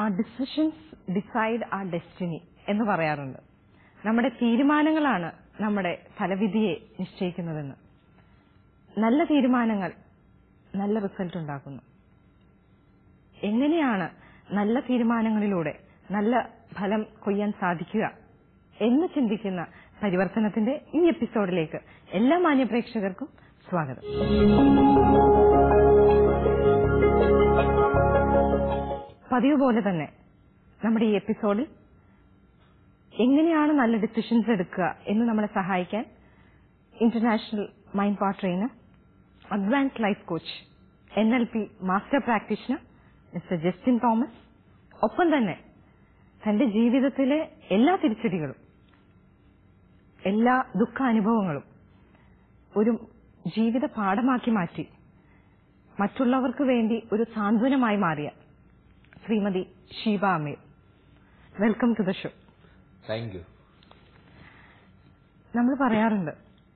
ആ decisions decide ആ destiny എന്ന് പറയാറുണ്ട് നമ്മുടെ തീരുമാനങ്ങളാണ് നമ്മുടെ ഫലവിധിയെ നിശ്ചയിക്കുന്നതെന്ന് നല്ല തീരുമാനങ്ങൾ നല്ല റിസൾട്ട് ഉണ്ടാക്കുന്നു എങ്ങനെയാണ് നല്ല തീരുമാനങ്ങളിലൂടെ നല്ല ഫലം കൊയ്യാൻ സാധിക്കുക എന്ന് ചിന്തിക്കുന്ന പരിവർത്തനത്തിന്റെ ഈ എപ്പിസോഡിലേക്ക് എല്ലാ മാന്യപ്രേക്ഷകർക്കും സ്വാഗതം പതിവ് പോലെ തന്നെ നമ്മുടെ ഈ എപ്പിസോഡിൽ എങ്ങനെയാണ് നല്ല ഡിസിഷൻസ് എടുക്കുക എന്ന് നമ്മളെ സഹായിക്കാൻ international mind power trainer advance life coach N L P master practitioner mister Justin Thomas ഒപ്പം തന്നെ തന്റെ ജീവിതത്തിലെ എല്ലാ തിരിച്ചടികളും എല്ലാ ദുഃഖാനുഭവങ്ങളും ഒരു ജീവിത പാഠമാക്കി മാറ്റി മറ്റുള്ളവർക്ക് വേണ്ടി ഒരു സാന്ത്വനമായി മാറിയ Shrimati Sheeba Ameer welcome to the show thank you നമ്മൾ പറയാറുണ്ട്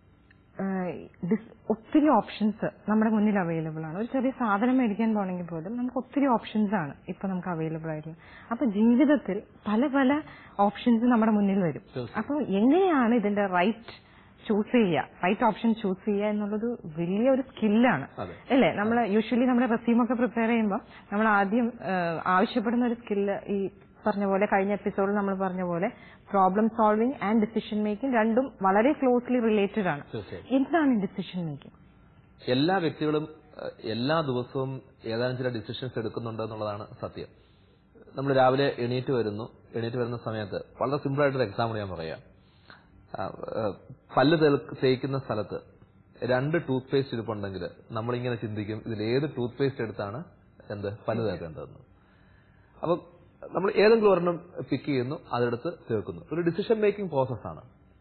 ആഹ് ഡിസ്- ഒത്തിരി ഓപ്ഷൻസ് നമ്മുടെ മുന്നിൽ അവൈലബിൾ ആണ് ഒരു ചെറിയ സാധനം മേടിക്കാൻ പോകണമെങ്കിൽ പോലും നമുക്ക് ഒത്തിരി ഓപ്ഷൻസ് ആണ് ഇപ്പൊ നമുക്ക് അവൈലബിൾ ആയിട്ടുള്ളത് അപ്പൊ ജീവിതത്തിൽ പല പല ഓപ്ഷൻസ് നമ്മുടെ മുന്നിൽ വരും തീർച്ചയായും. അപ്പൊ എങ്ങനെയാണ് ഇതിന്റെ റൈറ്റ് ചൂസ് ചെയ്യുക റൈറ്റ് ഓപ്ഷൻ ചൂസ് ചെയ്യുക എന്നുള്ളത് വലിയ ഒരു സ്കില്ലാണ് അതെ. അല്ലേ നമ്മൾ യൂഷ്വലി നമ്മുടെ റെസ്യൂം ഒക്കെ പ്രിപ്പയർ ചെയ്യുമ്പോൾ നമ്മൾ ആദ്യം ആഹ് ആവശ്യപ്പെടുന്ന ഒരു സ്കില്ല് ഈ പറഞ്ഞ പോലെ കഴിഞ്ഞ എപ്പിസോഡിൽ നമ്മൾ പറഞ്ഞ പോലെ problem solving and decision making രണ്ടും വളരെ ക്ലോസ്ലി റിലേറ്റഡ് ആണ് തീർച്ചയായും എന്താണ് ഡിസിഷൻ മേക്കിംഗ് എല്ലാ വ്യക്തികളും ഏഹ്, എല്ലാ ദിവസവും ഏതാനും ചില ഡിസിഷൻസ് എടുക്കുന്നുണ്ട് എന്നുള്ളതാണ് സത്യം നമ്മൾ രാവിലെ എണീറ്റ് വരുന്നു എണീറ്റ് വരുന്ന സമയത്ത് വളരെ സിമ്പിൾ ആയിട്ടൊരു എക്സാമ്പിൾ ഞാൻ പറയാം ആ, ഏഹ്, പല്ല് തേൽ- തേക്കുന്ന സ്ഥലത്ത് രണ്ട് ടൂത്ത് പേസ്റ്റ് ഇരിപ്പുണ്ടെങ്കിൽ നമ്മളിങ്ങനെ ചിന്തിക്കും ഇതിൽ ഏത് ടൂത്ത് പേസ്റ്റ് എടുത്താണ് എന്ത് പല്ല് തേക്കേണ്ടതെന്ന് അപ്പം നമ്മൾ ഏതെങ്കിലും ഒരെണ്ണം പിക്ക് ചെയ്യുന്നു അതെടുത്ത് തീർക്കുന്നു ഒരു ഡിസിഷൻ മേക്കിംഗ് പ്രോസസ്സാണ്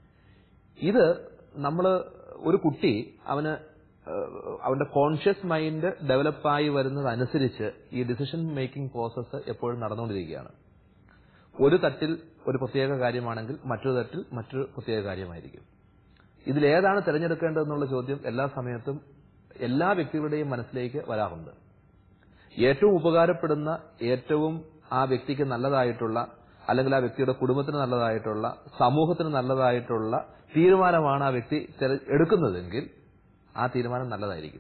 ഇത് നമ്മൾ ഒരു കുട്ടി അവന് ഏഹ്, അവന്റെ കോൺഷ്യസ് മൈൻഡ് ഡെവലപ്പായി വരുന്നതനുസരിച്ച് ഈ ഡിസിഷൻ മേക്കിംഗ് പ്രോസസ്സ് എപ്പോഴും നടന്നുകൊണ്ടിരിക്കുകയാണ് ഒരു തട്ടിൽ ഒരു പ്രത്യേക കാര്യമാണെങ്കിൽ മറ്റൊരു തട്ടിൽ മറ്റൊരു പ്രത്യേക കാര്യമായിരിക്കും ഇതിലേതാണ് തിരഞ്ഞെടുക്കേണ്ടതെന്നുള്ള ചോദ്യം എല്ലാ സമയത്തും എല്ലാ വ്യക്തികളുടെയും മനസ്സിലേക്ക് വരാറുണ്ട് ഏറ്റവും ഉപകാരപ്പെടുന്ന ഏറ്റവും ആ വ്യക്തിക്ക് നല്ലതായിട്ടുള്ള അല്ലെങ്കിൽ ആ വ്യക്തിയുടെ കുടുംബത്തിന് നല്ലതായിട്ടുള്ള സമൂഹത്തിന് നല്ലതായിട്ടുള്ള തീരുമാനമാണ് ആ വ്യക്തി തിര- എടുക്കുന്നതെങ്കിൽ ആ തീരുമാനം നല്ലതായിരിക്കും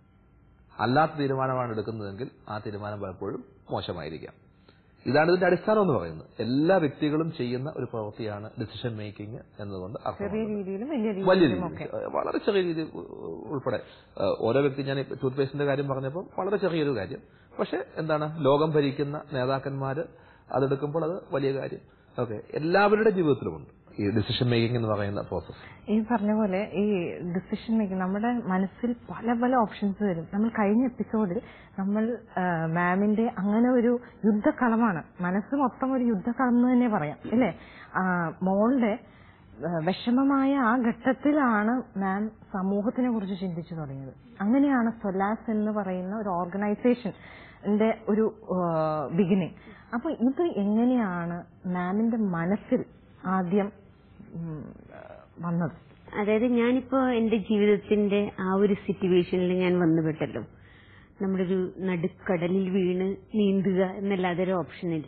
അല്ലാത്ത തീരുമാനമാണ് എടുക്കുന്നതെങ്കിൽ ആ തീരുമാനം പലപ്പോഴും മോശമായിരിക്കാം ഇതാണ് ഇതിന്റെ അടിസ്ഥാനം എന്ന് പറയുന്നത് എല്ലാ വ്യക്തികളും ചെയ്യുന്ന ഒരു പ്രവൃത്തിയാണ് ഡിസിഷൻ മേക്കിംഗ് എന്നതുകൊണ്ട് ചെറിയ അർത്ഥമാക്കുന്നത് രീതിയിലും വലിയ വലിയ രീതിയിലും ഒക്കെ രീതിയിൽ വളരെ ചെറിയ രീതിയിൽ ഉൾപ്പെടെ ഏഹ് ഓരോ വ്യക്തി ഞാൻ ടൂത്ത് പേസ്റ്റിന്റെ കാര്യം പറഞ്ഞപ്പോൾ വളരെ ചെറിയൊരു കാര്യം പക്ഷെ എന്താണ് ലോകം ഭരിക്കുന്ന നേതാക്കന്മാര് അതെടുക്കുമ്പോൾ അത് വലിയ കാര്യം ഓക്കെ എല്ലാവരുടെ ജീവിതത്തിലുമുണ്ട് ഈ ഡിസിഷൻ മേക്കിംഗ് എന്ന് പറയുന്ന പ്രോസസ്സ് ഈ പറഞ്ഞ പോലെ ഈ ഡിസിഷൻ മേക്കിംഗ് നമ്മുടെ മനസ്സിൽ പല പല ഓപ്ഷൻസ് വരും നമ്മൾ കഴിഞ്ഞ എപ്പിസോഡിൽ നമ്മൾ മാമിന്റെ അങ്ങനെ ഒരു യുദ്ധക്കളമാണ് മനസ്സ് മൊത്തം ഒരു യുദ്ധക്കളം എന്ന് തന്നെ പറയാം അല്ലേ ആ, മോളുടെ ആ, വിഷമമായ ആ ഘട്ടത്തിലാണ് മാം സമൂഹത്തിനെ കുറിച്ച് ചിന്തിച്ചു തുടങ്ങിയത് അങ്ങനെയാണ് സൊലാസ് എന്ന് പറയുന്ന ഒരു ഓർഗനൈസേഷന്റെ ഒരു ബിഗിനിങ് അപ്പൊ ഇത് എങ്ങനെയാണ് മാമിന്റെ മനസ്സിൽ ആദ്യം ഉം, വന്നത് അതായത് ഞാനിപ്പോ എന്റെ ജീവിതത്തിന്റെ ആ ഒരു സിറ്റുവേഷനിൽ ഞാൻ വന്നുപെട്ടല്ലോ നമ്മുടെ ഒരു നടുക്കടലിൽ വീണ് നീന്തുക എന്നല്ലാതെ ഒരു ഓപ്ഷനില്ല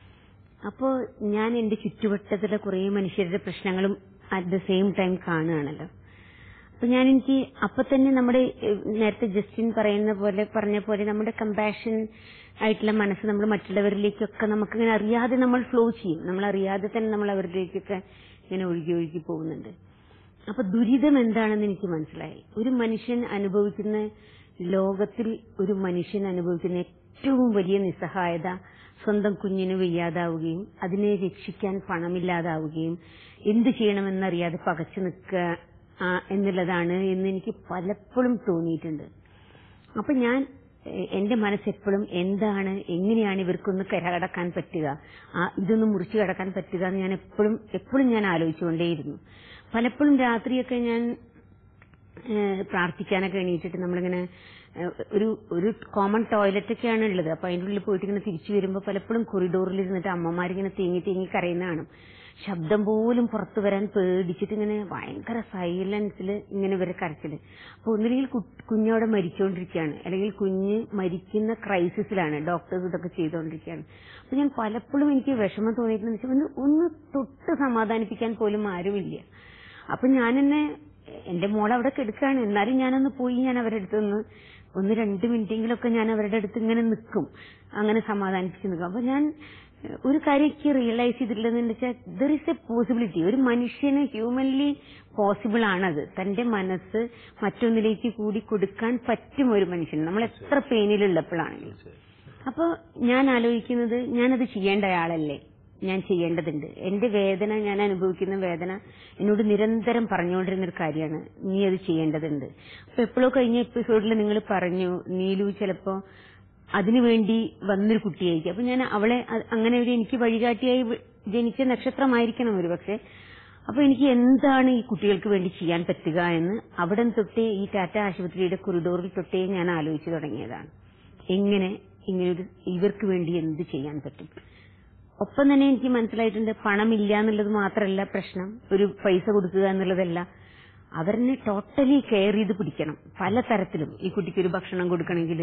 അപ്പോ ഞാൻ എന്റെ ചുറ്റുവട്ടത്തിലെ കുറെ മനുഷ്യരുടെ പ്രശ്നങ്ങളും അറ്റ് ദ സെയിം ടൈം കാണുകയാണല്ലോ അപ്പൊ ഞാൻ എനിക്ക് അപ്പൊ തന്നെ നമ്മുടെ ഏഹ്, നേരത്തെ ജസ്റ്റിൻ പറയുന്ന പോലെ പറഞ്ഞ പോലെ നമ്മുടെ കമ്പാഷൻ ആയിട്ടുള്ള മനസ്സ് നമ്മൾ മറ്റുള്ളവരിലേക്കൊക്കെ നമുക്കിങ്ങനെ അറിയാതെ നമ്മൾ ഫ്ലോ ചെയ്യും നമ്മൾ അറിയാതെ തന്നെ നമ്മൾ അവരിലേക്കൊക്കെ ഇങ്ങനെ ഒഴുകി ഒഴുകി പോകുന്നുണ്ട് അപ്പൊ ദുരിതം എന്താണെന്ന് എനിക്ക് മനസ്സിലായി ഒരു മനുഷ്യൻ അനുഭവിക്കുന്ന ലോകത്തിൽ ഒരു മനുഷ്യൻ അനുഭവിക്കുന്ന ഏറ്റവും വലിയ നിസ്സഹായത സ്വന്തം കുഞ്ഞിന് വയ്യാതാവുകയും അതിനെ രക്ഷിക്കാൻ പണമില്ലാതാവുകയും എന്ത് ചെയ്യണമെന്നറിയാതെ പകച്ചു നിൽക്കുക ആ, എന്നുള്ളതാണ് എന്ന് എനിക്ക് പലപ്പോഴും തോന്നിയിട്ടുണ്ട് അപ്പൊ ഞാൻ എ- എന്റെ മനസ്സെപ്പോഴും എന്താണ് എങ്ങനെയാണ് ഇവർക്കൊന്ന് കരകടക്കാൻ പറ്റുക ആ ഇതൊന്ന് മുറിച്ചു കടക്കാൻ പറ്റുക എന്ന് ഞാൻ എപ്പോഴും എപ്പോഴും ഞാൻ ആലോചിച്ചുകൊണ്ടേയിരുന്നു പലപ്പോഴും രാത്രിയൊക്കെ ഞാൻ ഏഹ്, പ്രാർത്ഥിക്കാനൊക്കെ എണീറ്റിട്ട് നമ്മളിങ്ങനെ ഏഹ്, ഒരു ഒരു കോമൺ ടോയ്ലറ്റ് ഒക്കെയാണ് ഉള്ളത് അപ്പൊ അതിന്റെ ഉള്ളിൽ പോയിട്ട് ഇങ്ങനെ തിരിച്ചു വരുമ്പോൾ പലപ്പോഴും കൊറിഡോറിൽ ഇരുന്നിട്ട് അമ്മമാരിങ്ങനെ തേങ്ങി തേങ്ങി കരയുന്ന കാണും ശബ്ദം പോലും പുറത്തു വരാൻ പേടിച്ചിട്ട് ഇങ്ങനെ ഭയങ്കര സൈലൻസിൽ ഇങ്ങനെ ഇവരെ കരച്ചില് അപ്പൊ ഒന്നില്ലെങ്കിൽ കു- കുഞ്ഞവിടെ മരിച്ചുകൊണ്ടിരിക്കുകയാണ് അല്ലെങ്കിൽ കുഞ്ഞ് മരിക്കുന്ന ക്രൈസിസിലാണ് ഡോക്ടേഴ്സ് ഇതൊക്കെ ചെയ്തുകൊണ്ടിരിക്കുകയാണ് അപ്പൊ ഞാൻ പലപ്പോഴും എനിക്ക് വിഷമം തോന്നിയിട്ടെന്ന് വെച്ചാൽ ഒന്ന് ഒന്ന് തൊട്ട് സമാധാനിപ്പിക്കാൻ പോലും ആരുമില്ല അപ്പൊ ഞാൻ എന്നെ എന്റെ മോൾ അവിടെ കിടക്കാണ് എന്നാലും ഞാനൊന്ന് പോയി ഞാൻ അവരുടെ അടുത്ത് ഒന്ന് ഒന്ന് രണ്ട് മിനിറ്റെങ്കിലൊക്കെ ഞാൻ അവരുടെ അടുത്ത് ഇങ്ങനെ നിൽക്കും അങ്ങനെ സമാധാനിപ്പിച്ച് നിൽക്കും അപ്പൊ ഞാൻ ഏഹ്, ഒരു കാര്യം എനിക്ക് റിയലൈസ് ചെയ്തിട്ടുള്ളതെന്ന് വെച്ചാൽ ദർ ഇസ് എ പോസിബിലിറ്റി ഒരു മനുഷ്യന് ഹ്യൂമൻലി പോസിബിൾ ആണത് തന്റെ മനസ്സ് മറ്റൊന്നിലേക്ക് കൂടി കൊടുക്കാൻ പറ്റും ഒരു മനുഷ്യന് നമ്മൾ എത്ര പെയിനിലുള്ളപ്പോഴാണെങ്കിലും അപ്പൊ ഞാൻ ആലോചിക്കുന്നത് ഞാനത് ചെയ്യേണ്ട ആളല്ലേ ഞാൻ ചെയ്യേണ്ടതുണ്ട് എന്റെ വേദന ഞാൻ അനുഭവിക്കുന്ന വേദന എന്നോട് നിരന്തരം പറഞ്ഞുകൊണ്ടിരുന്ന ഒരു കാര്യമാണ് നീ അത് ചെയ്യേണ്ടതുണ്ട് അപ്പൊ എപ്പോഴോ കഴിഞ്ഞ എപ്പിസോഡിൽ നിങ്ങൾ പറഞ്ഞു നീലു ചിലപ്പോ അതിനുവേണ്ടി വന്നൊരു കുട്ടിയായിരിക്കും അപ്പൊ ഞാൻ അവളെ അ- അങ്ങനെ ഒരു എനിക്ക് വഴികാട്ടിയായി വി- ജനിച്ച നക്ഷത്രമായിരിക്കണം ഒരു പക്ഷെ അപ്പൊ എനിക്ക് എന്താണ് ഈ കുട്ടികൾക്ക് വേണ്ടി ചെയ്യാൻ പറ്റുക എന്ന് അവിടെ തൊട്ടേ ഈ ടാറ്റ ആശുപത്രിയുടെ കൊറിഡോറിൽ തൊട്ടേ ഞാൻ ആലോചിച്ചു തുടങ്ങിയതാണ് എങ്ങനെ ഇങ്ങനൊരു ഇവർക്ക് വേണ്ടി എന്ത് ചെയ്യാൻ പറ്റും ഒപ്പം തന്നെ എനിക്ക് മനസ്സിലായിട്ടുണ്ട് പണമില്ല എന്നുള്ളത് മാത്രമല്ല പ്രശ്നം ഒരു പൈസ കൊടുക്കുക എന്നുള്ളതല്ല അവരിനെ ടോട്ടലി കെയർ ചെയ്ത് പിടിക്കണം പല തരത്തിലും ഈ കുട്ടിക്ക് ഒരു ഭക്ഷണം കൊടുക്കണമെങ്കിൽ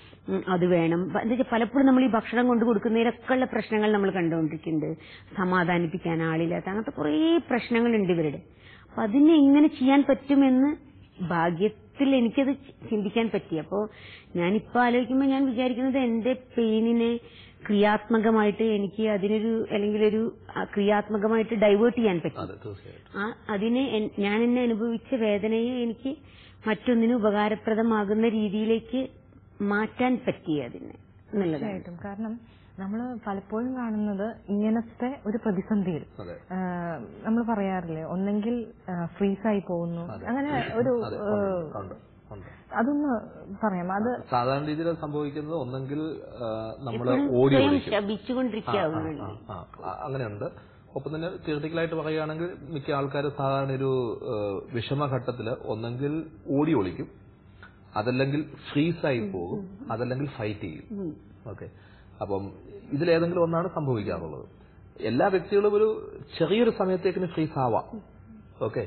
അത് വേണം പ- എന്താ വെച്ചാൽ പലപ്പോഴും നമ്മൾ ഈ ഭക്ഷണം കൊണ്ട് കൊടുക്കുന്നതിലൊക്കെ ഉള്ള പ്രശ്നങ്ങൾ നമ്മൾ കണ്ടുകൊണ്ടിരിക്കുന്നുണ്ട് സമാധാനിപ്പിക്കാൻ ആളില്ലാത്ത അങ്ങനത്തെ കുറേ പ്രശ്നങ്ങളുണ്ട് ഇവരുടെ അപ്പൊ അതിനെ എങ്ങനെ ചെയ്യാൻ പറ്റുമെന്ന് ഭാഗ്യത്തിൽ എനിക്കത് ചി- ചിന്തിക്കാൻ പറ്റി അപ്പോ ഞാനിപ്പോ ആലോചിക്കുമ്പോൾ ഞാൻ വിചാരിക്കുന്നത് എന്റെ പെയിനിനെ ക്രിയാത്മകമായിട്ട് എനിക്ക് അതിനൊരു അല്ലെങ്കിൽ ഒരു ആ, ക്രിയാത്മകമായിട്ട് ഡൈവേർട്ട് ചെയ്യാൻ പറ്റി അതെ തീർച്ചയായിട്ടും ആ അതിനെ എൻ- ഞാൻ എന്നെ അനുഭവിച്ച വേദനയെ എനിക്ക് മറ്റൊന്നിന് ഉപകാരപ്രദമാകുന്ന രീതിയിലേക്ക് മാറ്റാൻ പറ്റി അതിനെ എന്നുള്ളതാണ് തീർച്ചയായിട്ടും കാരണം നമ്മൾ പലപ്പോഴും കാണുന്നത് ഇങ്ങനത്തെ ഒരു പ്രതിസന്ധിയിൽ അതെ നമ്മൾ പറയാറില്ലേ ഒന്നെങ്കിൽ ഫ്രീസായി പോകുന്നു അങ്ങനെ ഒരു അതെ ഏഹ്, ഉണ്ട്, ഉണ്ട് ഉണ്ട് അതൊന്ന് പറയാം അത് സാധാരണ രീതിയിൽ അത് സംഭവിക്കുന്നത് ഒന്നെങ്കിൽ നമ്മൾ എപ്പോഴും ഓടി സ്വയം ഒളിക്കും ശപിച്ചുകൊണ്ടിരിക്കാവുന്നുണ്ട് ആ, ആ, ആ, അങ്ങനെയുണ്ട് ഒപ്പം തന്നെ തിയറട്ടിക്കലായിട്ട് പറയുകയാണെങ്കിൽ മിക്ക ആൾക്കാർ സാധാരണ ഒരു ഏഹ്, വിഷമഘട്ടത്തില് ഒന്നെങ്കിൽ ഓടി ഒളിക്കും അതല്ലെങ്കിൽ ഫ്രീസായി പോകും അതല്ലെങ്കിൽ ഫൈറ്റ് ചെയ്യും ഓക്കെ അപ്പം ഇതിലേതെങ്കിലും ഒന്നാണ് സംഭവിക്കാറുള്ളത് എല്ലാ വ്യക്തികളും ഒരു ചെറിയൊരു സമയത്തേക്കിന് ഫ്രീസ് ആവാം ഓക്കെ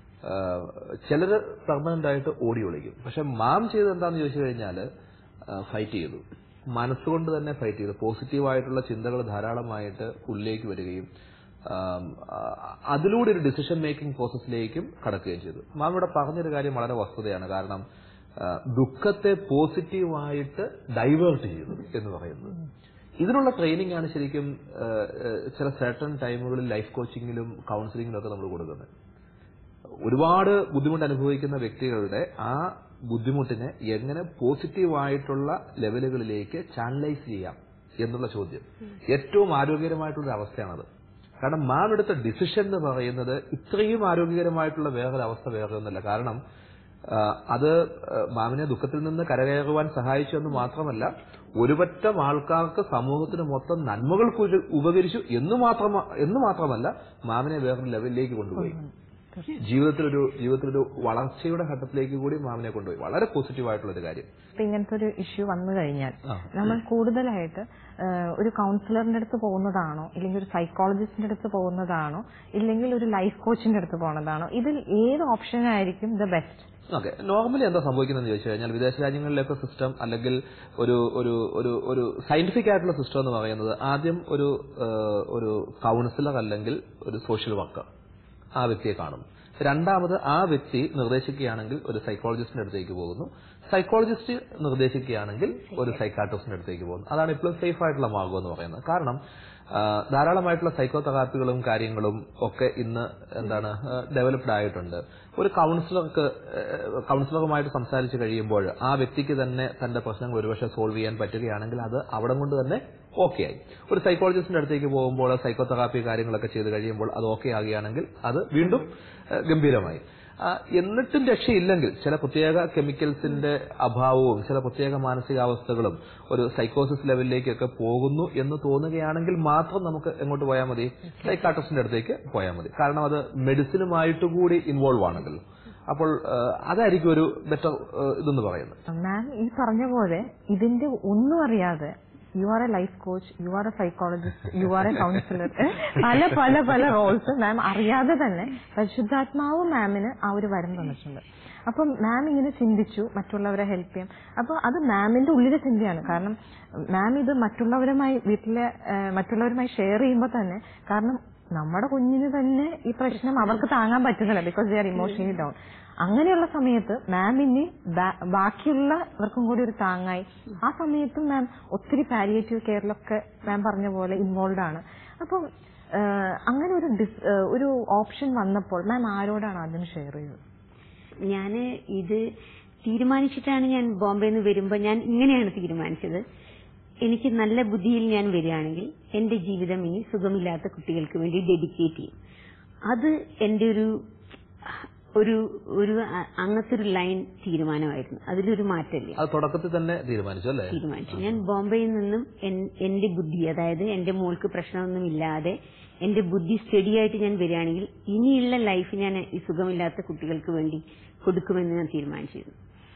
ചിലര് പെർമനന്റ് ആയിട്ട് ഓടി ഒളിക്കും പക്ഷെ മാം ചെയ്തത് എന്താന്ന് ചോദിച്ചു കഴിഞ്ഞാല് ഫൈറ്റ് ചെയ്തു മനസ്സുകൊണ്ട് തന്നെ ഫൈറ്റ് ചെയ്തു പോസിറ്റീവായിട്ടുള്ള ചിന്തകൾ ധാരാളമായിട്ട് ഉള്ളിലേക്ക് വരികയും ആം, ആ, അതിലൂടെ ഒരു ഡിസിഷൻ മേക്കിംഗ് പ്രോസസ്സിലേക്കും കടക്കുകയും ചെയ്തു മാം ഇവിടെ പറഞ്ഞൊരു കാര്യം വളരെ വസ്തുതയാണ് കാരണം ആ, ദുഃഖത്തെ പോസിറ്റീവായിട്ട് ഡൈവേർട്ട് ചെയ്തു എന്ന് പറയുന്നത് ഇതിനുള്ള ട്രെയിനിങ് ആണ് ശരിക്കും ആ, ആ, ചില സർട്ടൺ ടൈമുകളിൽ ലൈഫ് കോച്ചിങ്ങിലും കൗൺസിലിങ്ങിലും ഒക്കെ നമ്മൾ കൊടുക്കുന്നത് ഒരുപാട് ബുദ്ധിമുട്ട് അനുഭവിക്കുന്ന വ്യക്തികളുടെ ആ ബുദ്ധിമുട്ടിനെ എങ്ങനെ പോസിറ്റീവായിട്ടുള്ള ലെവലുകളിലേക്ക് ചാനലൈസ് ചെയ്യാം എന്നുള്ള ചോദ്യം ഏറ്റവും ആരോഗ്യകരമായിട്ടുള്ള ഒരു അവസ്ഥയാണത് കാരണം മാം എടുത്ത ഡിസിഷൻ എന്ന് പറയുന്നത് ഇത്രയും ആരോഗ്യകരമായിട്ടുള്ള വേറൊരു അവസ്ഥ വേറെ ഒന്നല്ല കാരണം ആ, അത് ആ, മാമിനെ ദുഃഖത്തിൽ നിന്ന് കരകയറുവാൻ സഹായിച്ചു എന്ന് മാത്രമല്ല ഒരുപറ്റം ആൾക്കാർക്ക് സമൂഹത്തിന് മൊത്തം നന്മകൾ കുരു- ഉപകരിച്ചു എന്ന് മാത്രമ എന്ന് മാത്രമല്ല മാമിനെ വേറൊരു ലെവലിലേക്ക് കൊണ്ടുപോയി ജീവിതത്തിലൊരു ജീവിതത്തിലൊരു വളർച്ചയുടെ ഘട്ടത്തിലേക്ക് കൂടി മാമിനെ കൊണ്ടുപോയി വളരെ പോസിറ്റീവ് ആയിട്ടുള്ള ഒരു കാര്യം ഇപ്പൊ ഇങ്ങനത്തെ ഒരു ഇഷ്യൂ വന്നു കഴിഞ്ഞാൽ ആ. നമ്മൾ കൂടുതലായിട്ട് ഏഹ്, ഒരു കൗൺസിലറിന്റെ അടുത്ത് പോകുന്നതാണോ ഇല്ലെങ്കിൽ ഒരു സൈക്കോളജിസ്റ്റിന്റെ അടുത്ത് പോകുന്നതാണോ ഇല്ലെങ്കിൽ ഒരു ലൈഫ് കോച്ചിന്റെ അടുത്ത് പോകുന്നതാണോ ഇതിൽ ഏത് ഓപ്ഷൻ ആയിരിക്കും ദ ബെസ്റ്റ് ഓക്കെ നോർമലി എന്താ സംഭവിക്കുന്നതെന്ന് ചോദിച്ചു കഴിഞ്ഞാൽ വിദേശ രാജ്യങ്ങളിലൊക്കെ സിസ്റ്റം അല്ലെങ്കിൽ ഒരു ഒരു ഒരു ഒരു സയന്റിഫിക് ആയിട്ടുള്ള സിസ്റ്റം എന്ന് പറയുന്നത് ആദ്യം ഒരു ഏഹ്, ഒരു കൗൺസിലർ അല്ലെങ്കിൽ ഒരു സോഷ്യൽ വർക്കർ ആ വ്യക്തിയെ കാണും രണ്ടാമത് ആ വ്യക്തി നിർദ്ദേശിക്കുകയാണെങ്കിൽ ഒരു സൈക്കോളജിസ്റ്റിന്റെ അടുത്തേക്ക് പോകുന്നു സൈക്കോളജിസ്റ്റ് നിർദ്ദേശിക്കുകയാണെങ്കിൽ ഒരു സൈക്കാട്രിസ്റ്റിന്റെ അടുത്തേക്ക് പോകുന്നു അതാണ് ഇപ്പോഴും സേഫ് ആയിട്ടുള്ള മാർഗം എന്ന് പറയുന്നത് കാരണം ആ, ധാരാളമായിട്ടുള്ള സൈക്കോ തെറാപ്പികളും കാര്യങ്ങളും ഒക്കെ ഇന്ന് എന്താണ് ഡെവലപ്ഡ് ആയിട്ടുണ്ട് ഒരു കൗൺസിലർക്ക് കൗൺസിലറുമായിട്ട് സംസാരിച്ച് കഴിയുമ്പോൾ ആ വ്യക്തിക്ക് തന്നെ തന്റെ പ്രശ്നങ്ങൾ ഒരുപക്ഷെ സോൾവ് ചെയ്യാൻ പറ്റുകയാണെങ്കിൽ അത് അവിടെ കൊണ്ട് തന്നെ ഓക്കെ ആയി ഒരു സൈക്കോളജിസ്റ്റിന്റെ അടുത്തേക്ക് പോകുമ്പോൾ സൈക്കോ തെറാപ്പി കാര്യങ്ങളൊക്കെ ചെയ്ത് കഴിയുമ്പോൾ അത് ഓക്കെ ആകുകയാണെങ്കിൽ അത് വീണ്ടും ഏഹ്, ഗംഭീരമായി ആ, എന്നിട്ടും രക്ഷയില്ലെങ്കിൽ ചില പ്രത്യേക കെമിക്കൽസിന്റെ അഭാവവും ചില പ്രത്യേക മാനസികാവസ്ഥകളും ഒരു സൈക്കോസിസ് ലെവലിലേക്കൊക്കെ പോകുന്നു എന്ന് തോന്നുകയാണെങ്കിൽ മാത്രം നമുക്ക് എങ്ങോട്ട് പോയാൽ മതി സൈക്കാട്രിസ്റ്റിന്റെ അടുത്തേക്ക് പോയാൽ മതി കാരണം അത് മെഡിസിനുമായിട്ട് കൂടി ഇൻവോൾവ് ആണെങ്കിൽ അപ്പോൾ ആ, അതായിരിക്കും ഒരു ബെറ്റർ ഇതെന്ന് പറയുന്നത് മാം ഈ പറഞ്ഞ പോലെ ഇതിന്റെ ഒന്നും അറിയാതെ you are a life coach you are a psychologist you are a counsellor പല പല പല റോൾസ് മാം അറിയാതെ തന്നെ പരിശുദ്ധാത്മാവ് മാമിന് ആ ഒരു വരം തന്നിട്ടുണ്ട് അപ്പം മാം ഇങ്ങനെ ചിന്തിച്ചു മറ്റുള്ളവരെ ഹെൽപ്പ് ചെയ്യാം അപ്പോൾ അത് മാമിന്റെ ഉള്ളിലെ ചിന്തയാണ് കാരണം മാം ഇത് മറ്റുള്ളവരുമായി വീട്ടിലെ ആ, മറ്റുള്ളവരുമായി ഷെയർ ചെയ്യുമ്പോൾ തന്നെ കാരണം നമ്മുടെ കുഞ്ഞിന് തന്നെ ഈ പ്രശ്നം അവർക്ക് താങ്ങാൻ പറ്റുന്നില്ല because they are emotionally down അങ്ങനെയുള്ള സമയത്ത് മാം ഇനി ബാ- ബാക്കിയുള്ളവർക്കും കൂടി ഒരു താങ്ങായി ആ സമയത്തും മാം ഒത്തിരി പാരിയേറ്റീവ് കെയറിലൊക്കെ മാം പറഞ്ഞ പോലെ ഇൻവോൾവ് ആണ് അപ്പം ആ, അങ്ങനെ ഒരു ഡിസ് ആ, ഒരു ഓപ്ഷൻ വന്നപ്പോൾ മാം ആരോടാണ് ആദ്യം ഷെയർ ചെയ്തത് ഞാൻ ഇത് തീരുമാനിച്ചിട്ടാണ് ഞാൻ ബോംബെയിൽ നിന്ന് വരുമ്പോൾ ഞാൻ ഇങ്ങനെയാണ് തീരുമാനിച്ചത് എനിക്ക് നല്ല ബുദ്ധിയിൽ ഞാൻ വരികയാണെങ്കിൽ എന്റെ ജീവിതം ഇനി സുഖമില്ലാത്ത കുട്ടികൾക്ക് വേണ്ടി ഡെഡിക്കേറ്റ് ചെയ്യും അത് എന്റെ ഒരു ഒരു ഒരു അ- അങ്ങനത്തെ ഒരു ലൈൻ തീരുമാനമായിരുന്നു അതിലൊരു മാറ്റമില്ല അത് തുടക്കത്തിൽ തന്നെ തീരുമാനിച്ചു അല്ലേ തീരുമാനിച്ചു ഞാൻ ബോംബെയിൽ നിന്നും എൻ- എന്റെ ബുദ്ധി അതായത് എന്റെ മോൾക്ക് പ്രശ്നമൊന്നും ഇല്ലാതെ എന്റെ ബുദ്ധി സ്റ്റഡി ആയിട്ട് ഞാൻ വരികയാണെങ്കിൽ ഇനിയുള്ള ലൈഫ് ഞാൻ ഈ സുഖമില്ലാത്ത കുട്ടികൾക്ക് വേണ്ടി കൊടുക്കുമെന്ന് ഞാൻ തീരുമാനിച്ചിരുന്നു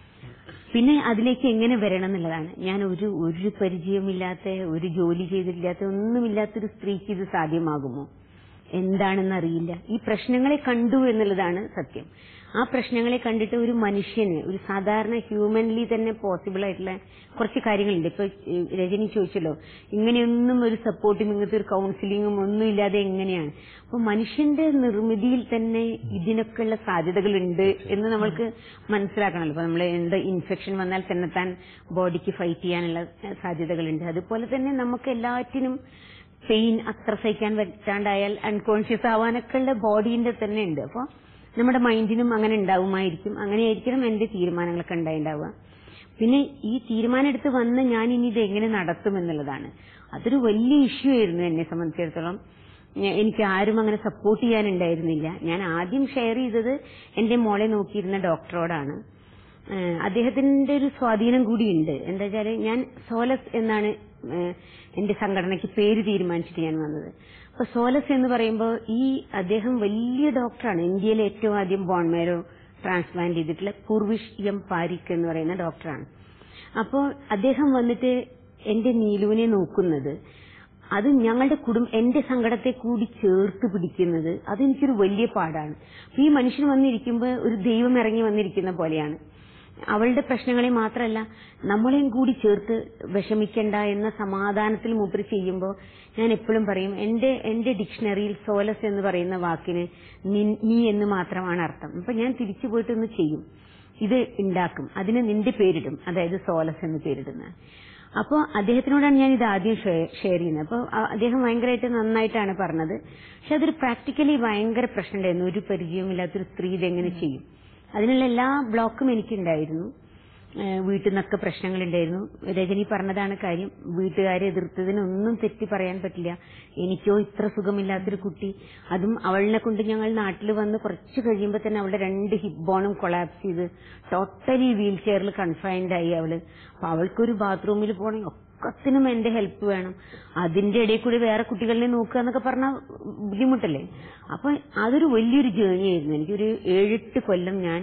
പിന്നെ അതിലേക്ക് എങ്ങനെ വരണം എന്നുള്ളതാണ് ഞാൻ ഒരു ഒരു പരിചയമില്ലാത്ത ഒരു ജോലി ചെയ്തിട്ടില്ലാത്ത ഒന്നുമില്ലാത്തൊരു സ്ത്രീക്ക് ഇത് സാധ്യമാകുമോ എന്താണെന്ന് അറിയില്ല ഈ പ്രശ്നങ്ങളെ കണ്ടു എന്നുള്ളതാണ് സത്യം ആ പ്രശ്നങ്ങളെ കണ്ടിട്ട് ഒരു മനുഷ്യന് ഒരു സാധാരണ ഹ്യൂമൻലി തന്നെ പോസിബിൾ ആയിട്ടുള്ള കുറച്ച് കാര്യങ്ങളുണ്ട് ഇപ്പൊ ഏഹ്, രജനി ചോദിച്ചല്ലോ ഇങ്ങനെയൊന്നും ഒരു സപ്പോർട്ടും ഇങ്ങനത്തെ ഒരു കൗൺസിലിങ്ങും ഒന്നും ഇല്ലാതെ എങ്ങനെയാണ് അപ്പൊ മനുഷ്യന്റെ നിർമ്മിതിയിൽ തന്നെ ഇതിനൊക്കെയുള്ള സാധ്യതകളുണ്ട് എന്ന് നമ്മൾക്ക് മനസ്സിലാക്കണമല്ലോ ഇപ്പൊ നമ്മൾ എന്ത് ഇൻഫെക്ഷൻ വന്നാൽ തന്നെത്താൻ ബോഡിക്ക് ഫൈറ്റ് ചെയ്യാനുള്ള ഏഹ്, സാധ്യതകളുണ്ട് അതുപോലെ തന്നെ നമുക്ക് എല്ലാറ്റിനും പെയിൻ അത്ര സഹിക്കാൻ പറ്റാണ്ടായാൽ അൺകോൺഷ്യസ് ആവാനൊക്കെ ഉള്ള ബോഡീന്റെ തന്നെ ഉണ്ട് അപ്പൊ നമ്മുടെ മൈൻഡിനും അങ്ങനെ ഉണ്ടാവുമായിരിക്കും അങ്ങനെയായിരിക്കണം എന്റെ തീരുമാനങ്ങളൊക്കെ ഉണ്ടായിണ്ടാവുക പിന്നെ ഈ തീരുമാനം എടുത്ത് വന്ന് ഞാൻ ഇനി ഇത് എങ്ങനെ നടത്തും എന്നുള്ളതാണ് അതൊരു വലിയ ഇഷ്യൂ ആയിരുന്നു എന്നെ സംബന്ധിച്ചിടത്തോളം ഞ- എനിക്ക് ആരും അങ്ങനെ സപ്പോർട്ട് ചെയ്യാനുണ്ടായിരുന്നില്ല ഞാൻ ആദ്യം ഷെയർ ചെയ്തത് എന്റെ മോളെ നോക്കിയിരുന്ന ഡോക്ടറോടാണ് ഏഹ് അദ്ദേഹത്തിന്റെ ഒരു സ്വാധീനം കൂടിയുണ്ട് എന്താ വെച്ചാല് ഞാൻ സോലസ് എന്നാണ് ഏഹ് എന്റെ സംഘടനയ്ക്ക് പേര് തീരുമാനിച്ചിട്ട് ഞാൻ വന്നത് അപ്പൊ സോലസ് എന്ന് പറയുമ്പോൾ ഈ അദ്ദേഹം വലിയ ഡോക്ടറാണ് ഇന്ത്യയിലെ ഏറ്റവും ആദ്യം ബോൺമേരോ ട്രാൻസ്പ്ലാന്റ് ചെയ്തിട്ടുള്ള പൂർവിഷ് എം പാരിക് എന്ന് പറയുന്ന ഡോക്ടറാണ് അപ്പോൾ അദ്ദേഹം വന്നിട്ട് എന്റെ നീലുവിനെ നോക്കുന്നത് അത് ഞങ്ങളുടെ കുടുംബം എന്റെ സങ്കടത്തെ കൂടി ചേർത്ത് പിടിക്കുന്നത് അതെനിക്കൊരു വലിയ പാടാണ് അപ്പൊ ഈ മനുഷ്യൻ വന്നിരിക്കുമ്പോൾ ഒരു ദൈവം ഇറങ്ങി വന്നിരിക്കുന്ന പോലെയാണ് അവളുടെ പ്രശ്നങ്ങളെ മാത്രമല്ല നമ്മളെയും കൂടി ചേർത്ത് വിഷമിക്കണ്ട എന്ന സമാധാനത്തിൽ മൂപ്പര് ചെയ്യുമ്പോൾ ഞാൻ എപ്പോഴും പറയും എന്റെ എന്റെ ഡിക്ഷണറിയിൽ സോലസ് എന്ന് പറയുന്ന വാക്കിന് നിൻ- നീ എന്ന് മാത്രമാണ് അർത്ഥം അപ്പൊ ഞാൻ തിരിച്ചു പോയിട്ടൊന്ന് ചെയ്യും ഇത് ഉണ്ടാക്കും അതിന് നിന്റെ പേരിടും അതായത് സോലസ് എന്ന് പേരിടുന്ന അപ്പോൾ അദ്ദേഹത്തിനോടാണ് ഞാൻ ഇത് ആദ്യം ഷെയർ ചെയ്യുന്നത് അപ്പോൾ അദ്ദേഹം ഭയങ്കരമായിട്ട് നന്നായിട്ടാണ് പറഞ്ഞത് പക്ഷെ അതൊരു പ്രാക്ടിക്കലി ഭയങ്കര പ്രശ്നമുണ്ടായിരുന്നു ഒരു പരിചയമില്ലാത്തൊരു സ്ത്രീ ഇതെങ്ങനെ ചെയ്യും അതിനുള്ള എല്ലാ ബ്ലോക്കും എനിക്കുണ്ടായിരുന്നു ഏഹ് വീട്ടിൽ നിന്നൊക്കെ പ്രശ്നങ്ങളുണ്ടായിരുന്നു രജനി പറഞ്ഞതാണ് കാര്യം വീട്ടുകാരെ എതിർത്തതിനൊന്നും തെറ്റി പറയാൻ പറ്റില്ല എനിക്കോ ഇത്ര സുഖമില്ലാത്തൊരു കുട്ടി അതും അവളിനെ കൊണ്ട് ഞങ്ങൾ നാട്ടിൽ വന്ന് കുറച്ച് കഴിയുമ്പോൾ തന്നെ അവളുടെ രണ്ട് ഹിപ്പ് ബോണും കൊളാപ്സ് ചെയ്ത് ടോട്ടലി വീൽ ചെയറിൽ കൺഫൈൻഡ് ആയി അവള് അപ്പൊ അവൾക്കൊരു ബാത്റൂമിൽ പോകണമെങ്കിൽ ഒക്കത്തിനും എന്റെ ഹെൽപ്പ് വേണം അതിന്റെ ഇടയിൽ കൂടി വേറെ കുട്ടികളെ നോക്കുക എന്നൊക്കെ പറഞ്ഞാൽ ബുദ്ധിമുട്ടല്ലേ അപ്പൊ അതൊരു വലിയൊരു ജേണി ആയിരുന്നു എനിക്കൊരു ഏഴെട്ട് കൊല്ലം ഞാൻ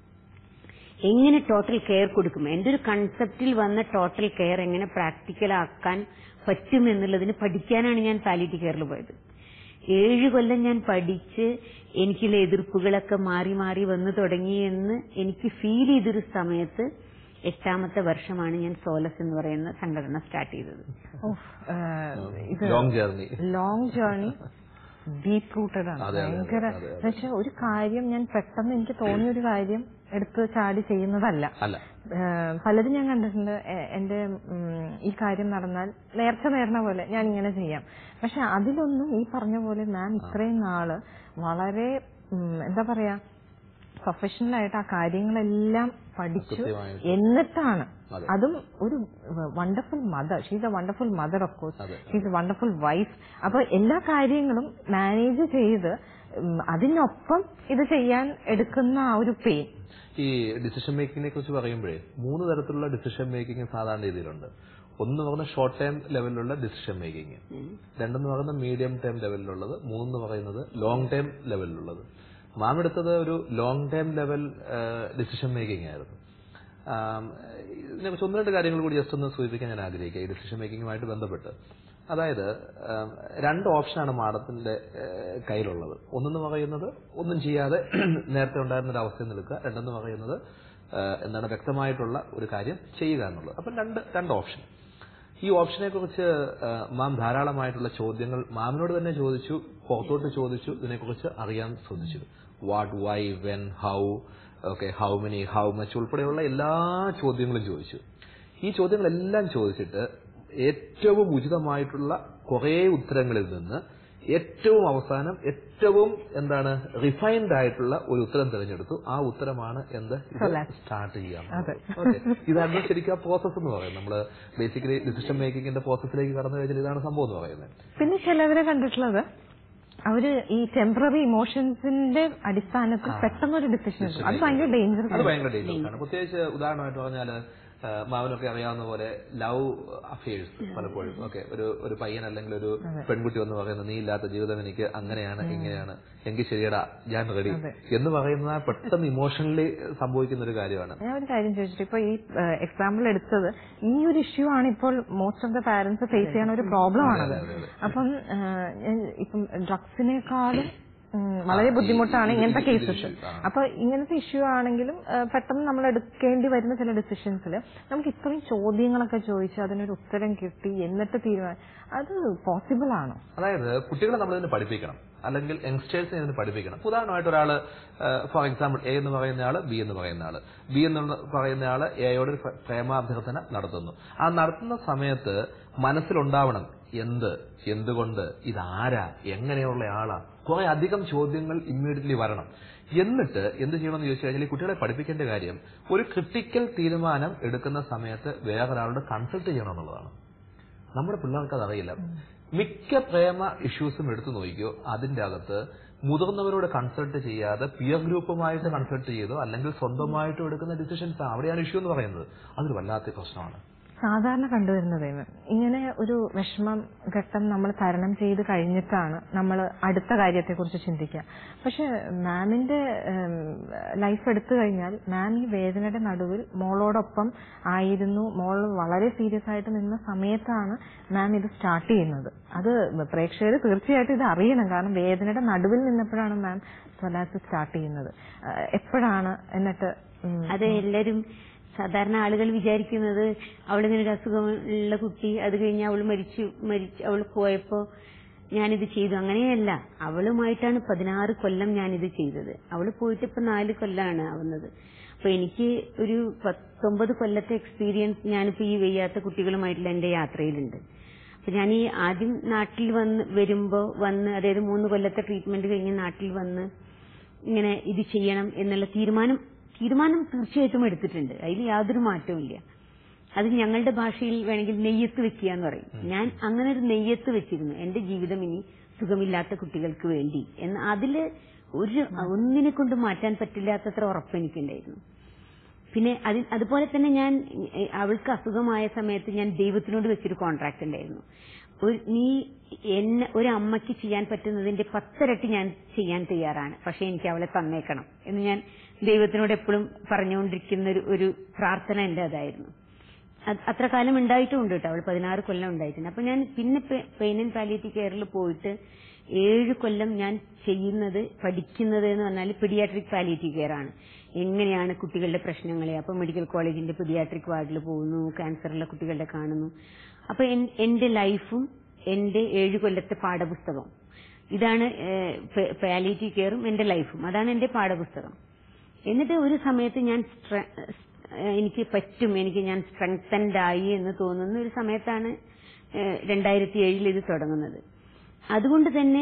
എങ്ങനെ ടോട്ടൽ കെയർ കൊടുക്കും എന്റെ ഒരു കൺസെപ്റ്റിൽ വന്ന ടോട്ടൽ കെയർ എങ്ങനെ പ്രാക്ടിക്കൽ ആക്കാൻ പറ്റും എന്നുള്ളതിന് പഠിക്കാനാണ് ഞാൻ പാലിറ്റി കെയറിൽ പോയത് ഏഴ് കൊല്ലം ഞാൻ പഠിച്ച് എനിക്കുള്ള എതിർപ്പുകളൊക്കെ മാറി മാറി വന്നു തുടങ്ങി എന്ന് എനിക്ക് ഫീൽ ചെയ്തൊരു സമയത്ത് എട്ടാമത്തെ വർഷമാണ് ഞാൻ സോലസ് എന്ന് പറയുന്ന സംഘടന സ്റ്റാർട്ട് ചെയ്തത് ഓഹ്, ഏഹ്, ഇത് long journey long journey deep rooted ആണ് അതെ, അതെ, ഭയങ്കര അതെ, അതെ. പക്ഷെ ഒരു കാര്യം ഞാൻ പെട്ടെന്ന് എനിക്ക് തോന്നിയ ഒരു കാര്യം എടുത്ത് ചാടി ചെയ്യുന്നതല്ല അല്ല ഏഹ് പലരും ഞാൻ കണ്ടിട്ടുണ്ട് എ- എന്റെ ഉം, ഈ കാര്യം നടന്നാൽ നേർച്ച നേർന്ന പോലെ ഞാൻ ഇങ്ങനെ ചെയ്യാം പക്ഷെ അതിലൊന്നും ഈ പറഞ്ഞ പോലെ മാം ഇത്രയും നാള് വളരെ ഉം, എന്താ പറയാ പ്രൊഫഷണൽ ആയിട്ട് ആ കാര്യങ്ങളെല്ലാം പഠിച്ചു കൃത്യമായിട്ട്. എന്നിട്ടാണ് അതെ. അതും ഒരു wonderful mother she's a wonderful mother of course അതെ. ഷീസ് എ വണ്ടർഫുൾ വൈഫ് അപ്പൊ എല്ലാ കാര്യങ്ങളും മാനേജ് ചെയ്ത് ഉം, അതിനൊപ്പം ഇത് ചെയ്യാൻ എടുക്കുന്ന ആ ഒരു പെയിൻ ഈ ഡിസിഷൻ മേക്കിങ്ങിനെ കുറിച്ച് പറയുമ്പോഴേ മൂന്ന് തരത്തിലുള്ള ഡിസിഷൻ മേക്കിംഗ് സാധാരണ രീതിയിലുണ്ട് ഒന്ന് പറയുന്നത് ഷോർട്ട് ടൈം ലെവലിലുള്ള ഡിസിഷൻ മേക്കിംഗ് രണ്ടെന്ന് പറയുന്നത് മീഡിയം ടൈം ലെവലിലുള്ളത് മൂന്ന് പറയുന്നത് ലോങ് ടൈം ലെവലിലുള്ളത് മാം എടുത്തത് ഒരു long time level decision making ആയിരുന്നു ആം, ഇതിനെക്കുറിച്ച് ഒന്ന് രണ്ട് കാര്യങ്ങൾ കൂടി ജസ്റ്റ് ഒന്ന് സൂചിപ്പിക്കാൻ ഞാൻ ആഗ്രഹിക്കുക ഈ ഡിസിഷൻ മേക്കിങ്ങുമായിട്ട് ബന്ധപ്പെട്ട് അതായത് ആം, രണ്ട് ഓപ്ഷനാണ് മാഡത്തിന്റെ ഏഹ്, കയ്യിലുള്ളത് ഒന്നെന്ന് പറയുന്നത് ഒന്നും ചെയ്യാതെ നേരത്തെ ഉണ്ടായിരുന്ന ഒരു അവസ്ഥയിൽ നിൽക്കുക രണ്ടെന്ന് പറയുന്നത് ഏഹ്, എന്താണ് വ്യക്തമായിട്ടുള്ള ഒരു കാര്യം ചെയ്യുക എന്നുള്ളത് അപ്പം രണ്ട് രണ്ട് ഓപ്ഷൻ ഈ ഓപ്ഷനെ കുറിച്ച് മാം ധാരാളമായിട്ടുള്ള ചോദ്യങ്ങൾ മാമിനോട് തന്നെ ചോദിച്ചു പുറത്തോട്ട് ചോദിച്ചു ഇതിനെക്കുറിച്ച് അറിയാൻ ശ്രദ്ധിച്ചു what why when how okay how many how much ഉൾപ്പെടെയുള്ള എല്ലാ ചോദ്യങ്ങളും ചോദിച്ചു ഈ ചോദ്യങ്ങളെല്ലാം ചോദിച്ചിട്ട് ഏറ്റവും ഉചിതമായിട്ടുള്ള കുറേ ഉത്തരങ്ങളിൽ നിന്ന് ഏറ്റവും അവസാനം ഏറ്റവും എന്താണ് റിഫൈൻഡ് ആയിട്ടുള്ള ഒരു ഉത്തരം തിരഞ്ഞെടുത്തു ആ ഉത്തരമാണ് എന്ത് Solat. സ്റ്റാർട്ട് ചെയ്യാം അതെ. ഓക്കെ ഇതാണ് ശരിക്കും ആ പ്രോസസ് എന്ന് പറയുന്നത് നമ്മള് ബേസിക്കലി ഡിസിഷൻ മേക്കിങ്ങിന്റെ പ്രോസസ്സിലേക്ക് കടന്നു കഴിഞ്ഞാൽ ഇതാണ് സംഭവം എന്ന് പറയുന്നത് പിന്നെ ചിലവരെ കണ്ടിട്ടുള്ളത് അവര് ഈ ടെമ്പററി ഇമോഷൻസിന്റെ അടിസ്ഥാനത്തിൽ പെട്ടെന്ന് ഒരു ഡിസിഷൻ എടുക്കും അത് ഭയങ്കര അത് ഡേഞ്ചറസ് ഭയങ്കര ഡേഞ്ചറസ് ആണ് പ്രത്യേകിച്ച് ഉദാഹരണമായിട്ട് പറഞ്ഞാല് ആ, മാവനൊക്കെ അറിയാവുന്ന പോലെ ലവ് അഫയേഴ്സ് പലപ്പോഴും ഓക്കെ ഒരു ഒരു പയ്യൻ അല്ലെങ്കിൽ ഒരു പെൺകുട്ടി വന്ന് പറയുന്നത് നീ ഇല്ലാത്ത ജീവിതം എനിക്ക് അങ്ങനെയാണ് ഇങ്ങനെയാണ് എങ്കിൽ ശരിയടാ ഞാൻ റെഡി എന്ന് പറയുന്നത് ആ പെട്ടെന്ന് ഇമോഷണലി സംഭവിക്കുന്ന ഒരു കാര്യമാണ് ഞാൻ ഒരു കാര്യം ചോദിച്ചിട്ട് ഇപ്പൊ ഈ എക്സാമ്പിൾ എടുത്തത് ഈ ഒരു ഇഷ്യൂ ആണ് ഇപ്പോൾ most of the parents face ചെയ്യുന്ന ഒരു പ്രോബ്ലം ആണത് അപ്പം ആ, ഞാൻ- ഇപ്പം ഡ്രഗ്സിനേക്കാളും ഉം, വളരെ ബുദ്ധിമുട്ടാണ് ഇങ്ങനത്തെ കേസസ് അപ്പൊ ഇങ്ങനത്തെ ഇഷ്യൂ ആണെങ്കിലും ആ, പെട്ടെന്ന് നമ്മൾ എടുക്കേണ്ടി വരുന്ന ചില ഡിസിഷൻസിൽ നമുക്ക് ഇത്രയും ചോദ്യങ്ങളൊക്കെ ചോദിച്ച് അതിനൊരു ഉത്തരം കിട്ടി എന്നിട്ട് തീരുമാനം അത് പോസിബിൾ ആണോ അതായത് കുട്ടികളെ നമ്മൾ ഇതിന് പഠിപ്പിക്കണം അല്ലെങ്കിൽ യങ്സ്റ്റേഴ്സിനെ ഇതിന് പഠിപ്പിക്കണം ഉദാഹരണമായിട്ട് ഒരാള് ഫോർ എക്സാമ്പിൾ എ എന്ന് പറയുന്ന ആള് ബി എന്ന് പറയുന്ന ആള് ബി എന്ന് പറയുന്ന ആള് എയോട് ഒരു പ്ര- പ്രേമാഭ്യർത്ഥന നടത്തുന്നു ആ നടത്തുന്ന സമയത്ത് മനസ്സിലുണ്ടാവണം എന്ത് എന്തുകൊണ്ട് ഇതാരാ എങ്ങനെയുള്ള ആളാ കുറെ അധികം ചോദ്യങ്ങൾ ഇമ്മീഡിയറ്റ്ലി വരണം എന്നിട്ട് എന്ത് ചെയ്യണമെന്ന് ചോദിച്ചു കഴിഞ്ഞാൽ ഈ കുട്ടികളെ പഠിപ്പിക്കേണ്ട കാര്യം ഒരു ക്രിട്ടിക്കൽ തീരുമാനം എടുക്കുന്ന സമയത്ത് വേറൊരാളോട് കൺസൾട്ട് ചെയ്യണം എന്നുള്ളതാണ് നമ്മുടെ പിള്ളേർക്ക് അതറിയില്ല മിക്ക പ്രേമ ഇഷ്യൂസും എടുത്തു നോക്കിയോ അതിന്റെ അകത്ത് മുതിർന്നവരോട് കൺസൾട്ട് ചെയ്യാതെ പിയർ ഗ്രൂപ്പുമായിട്ട് കൺസൾട്ട് ചെയ്തോ അല്ലെങ്കിൽ സ്വന്തമായിട്ടും എടുക്കുന്ന ഡിസിഷൻസ് അവിടെയാണ് ഇഷ്യൂ എന്ന് പറയുന്നത് അതൊരു വല്ലാത്ത പ്രശ്നമാണ് സാധാരണ കണ്ടുവരുന്നത് ഇങ്ങനെ ഒരു വിഷമം ഘട്ടം നമ്മൾ തരണം ചെയ്ത് കഴിഞ്ഞിട്ടാണ് നമ്മൾ അടുത്ത കാര്യത്തെക്കുറിച്ച് ചിന്തിക്കുക പക്ഷെ മാമിന്റെ ലൈഫ് എടുത്തു കഴിഞ്ഞാൽ മാം ഈ വേദനയുടെ നടുവിൽ മോളോടൊപ്പം ആയിരുന്നു മോൾ വളരെ സീരിയസ് ആയിട്ട് നിന്ന സമയത്താണ് മാം ഇത് സ്റ്റാർട്ട് ചെയ്യുന്നത് അത് പ്രേക്ഷകർ തീർച്ചയായിട്ടും ഇത് അറിയണം കാരണം വേദനയുടെ നടുവിൽ നിന്നപ്പോഴാണ് മാം സ്വലാസ് സ്റ്റാർട്ട് ചെയ്യുന്നത് ആ, എപ്പോഴാണ് എന്നിട്ട് ഉം, അത് എല്ലാരും സാധാരണ ആളുകൾ വിചാരിക്കുന്നത് അവളിങ്ങനെ ഒരു അസുഖമുള്ള കുട്ടി അത് കഴിഞ്ഞ് അവൾ മരിച്ചു മരിച്ചു അവൾ പോയപ്പോ ഞാനിത് ചെയ്തു അങ്ങനെയല്ല അവളുമായിട്ടാണ് പതിനാറ് കൊല്ലം ഞാനിത് ചെയ്തത് അവൾ പോയിട്ട് ഇപ്പൊ നാല് കൊല്ലാണ് ആവുന്നത് അപ്പൊ എനിക്ക് ഒരു പത്തൊമ്പത് കൊല്ലത്തെ എക്സ്പീരിയൻസ് ഞാനിപ്പോ ഈ വയ്യാത്ത കുട്ടികളുമായിട്ടുള്ള എന്റെ യാത്രയിലുണ്ട് അപ്പൊ ഞാൻ ഈ ആദ്യം നാട്ടിൽ വന്ന് വരുമ്പോ വന്ന് അതായത് മൂന്ന് കൊല്ലത്തെ ട്രീറ്റ്മെന്റ് കഴിഞ്ഞ് നാട്ടിൽ വന്ന് ഇങ്ങനെ ഇത് ചെയ്യണം എന്നുള്ള തീരുമാനം തീരുമാനം തീർച്ചയായിട്ടും എടുത്തിട്ടുണ്ട് അതിൽ യാതൊരു മാറ്റവും ഇല്ല അത് ഞങ്ങളുടെ ഭാഷയിൽ വേണമെങ്കിൽ നെയ്യത്ത് വെക്കുക എന്ന് പറയും ഞാൻ അങ്ങനെ ഒരു നെയ്യത്ത് വെച്ചിരുന്നു എന്റെ ജീവിതം ഇനി സുഖമില്ലാത്ത കുട്ടികൾക്ക് വേണ്ടി എന്ന് അതില് ഒരു ഒന്നിനെ കൊണ്ട് മാറ്റാൻ പറ്റില്ലാത്തത്ര ഉറപ്പ് എനിക്കുണ്ടായിരുന്നു പിന്നെ അതിൽ അതുപോലെ തന്നെ ഞാൻ എ, അവൾക്ക് അസുഖമായ സമയത്ത് ഞാൻ ദൈവത്തിനോട് വെച്ചൊരു കോൺട്രാക്ട് ഉണ്ടായിരുന്നു ഒരു- നീ എന്നെ ഒരു അമ്മയ്ക്ക് ചെയ്യാൻ പറ്റുന്നതിന്റെ പത്തിരട്ടി ഞാൻ ചെയ്യാൻ തയ്യാറാണ് പക്ഷെ എനിക്ക് അവളെ തന്നേക്കണം എന്ന് ഞാൻ ദൈവത്തിനോട് എപ്പോഴും പറഞ്ഞുകൊണ്ടിരിക്കുന്ന ഒരു ഒരു പ്രാർത്ഥന എന്റെ അതായിരുന്നു അത് അത്ര കാലം ഉണ്ടായിട്ടുമുണ്ട് കേട്ടോ അവൾ പതിനാറ് കൊല്ലം ഉണ്ടായിട്ടുണ്ട് അപ്പൊ ഞാൻ പിന്നെ പെയിൻ ആൻഡ് പാലിയേറ്റീവ് കെയറിൽ പോയിട്ട് ഏഴ് കൊല്ലം ഞാൻ ചെയ്യുന്നത് പഠിക്കുന്നത് എന്ന് പറഞ്ഞാൽ പീഡിയാട്രിക് പാലിയേറ്റീവ് കെയർ ആണ് എങ്ങനെയാണ് കുട്ടികളുടെ പ്രശ്നങ്ങളെ അപ്പൊ മെഡിക്കൽ കോളേജിന്റെ പീഡിയാട്രിക് വാർഡിൽ പോകുന്നു ക്യാൻസറുള്ള കുട്ടികളുടെ കാണുന്നു അപ്പൊ എൻ- എന്റെ ലൈഫും എന്റെ ഏഴ് കൊല്ലത്തെ പാഠപുസ്തകം ഇതാണ് പാലിയേറ്റീവ് കെയറും എന്റെ ലൈഫും അതാണ് എന്റെ പാഠപുസ്തകം എന്നിട്ട് ഒരു സമയത്ത് ഞാൻ സ്ട്രെ- ഏഹ് എനിക്ക് പറ്റും എനിക്ക് ഞാൻ സ്ട്രെങ്തൻഡ് ആയി എന്ന് തോന്നുന്ന ഒരു സമയത്താണ് രണ്ടായിരത്തി ഏഴിൽ ഇത് തുടങ്ങുന്നത് അതുകൊണ്ട് തന്നെ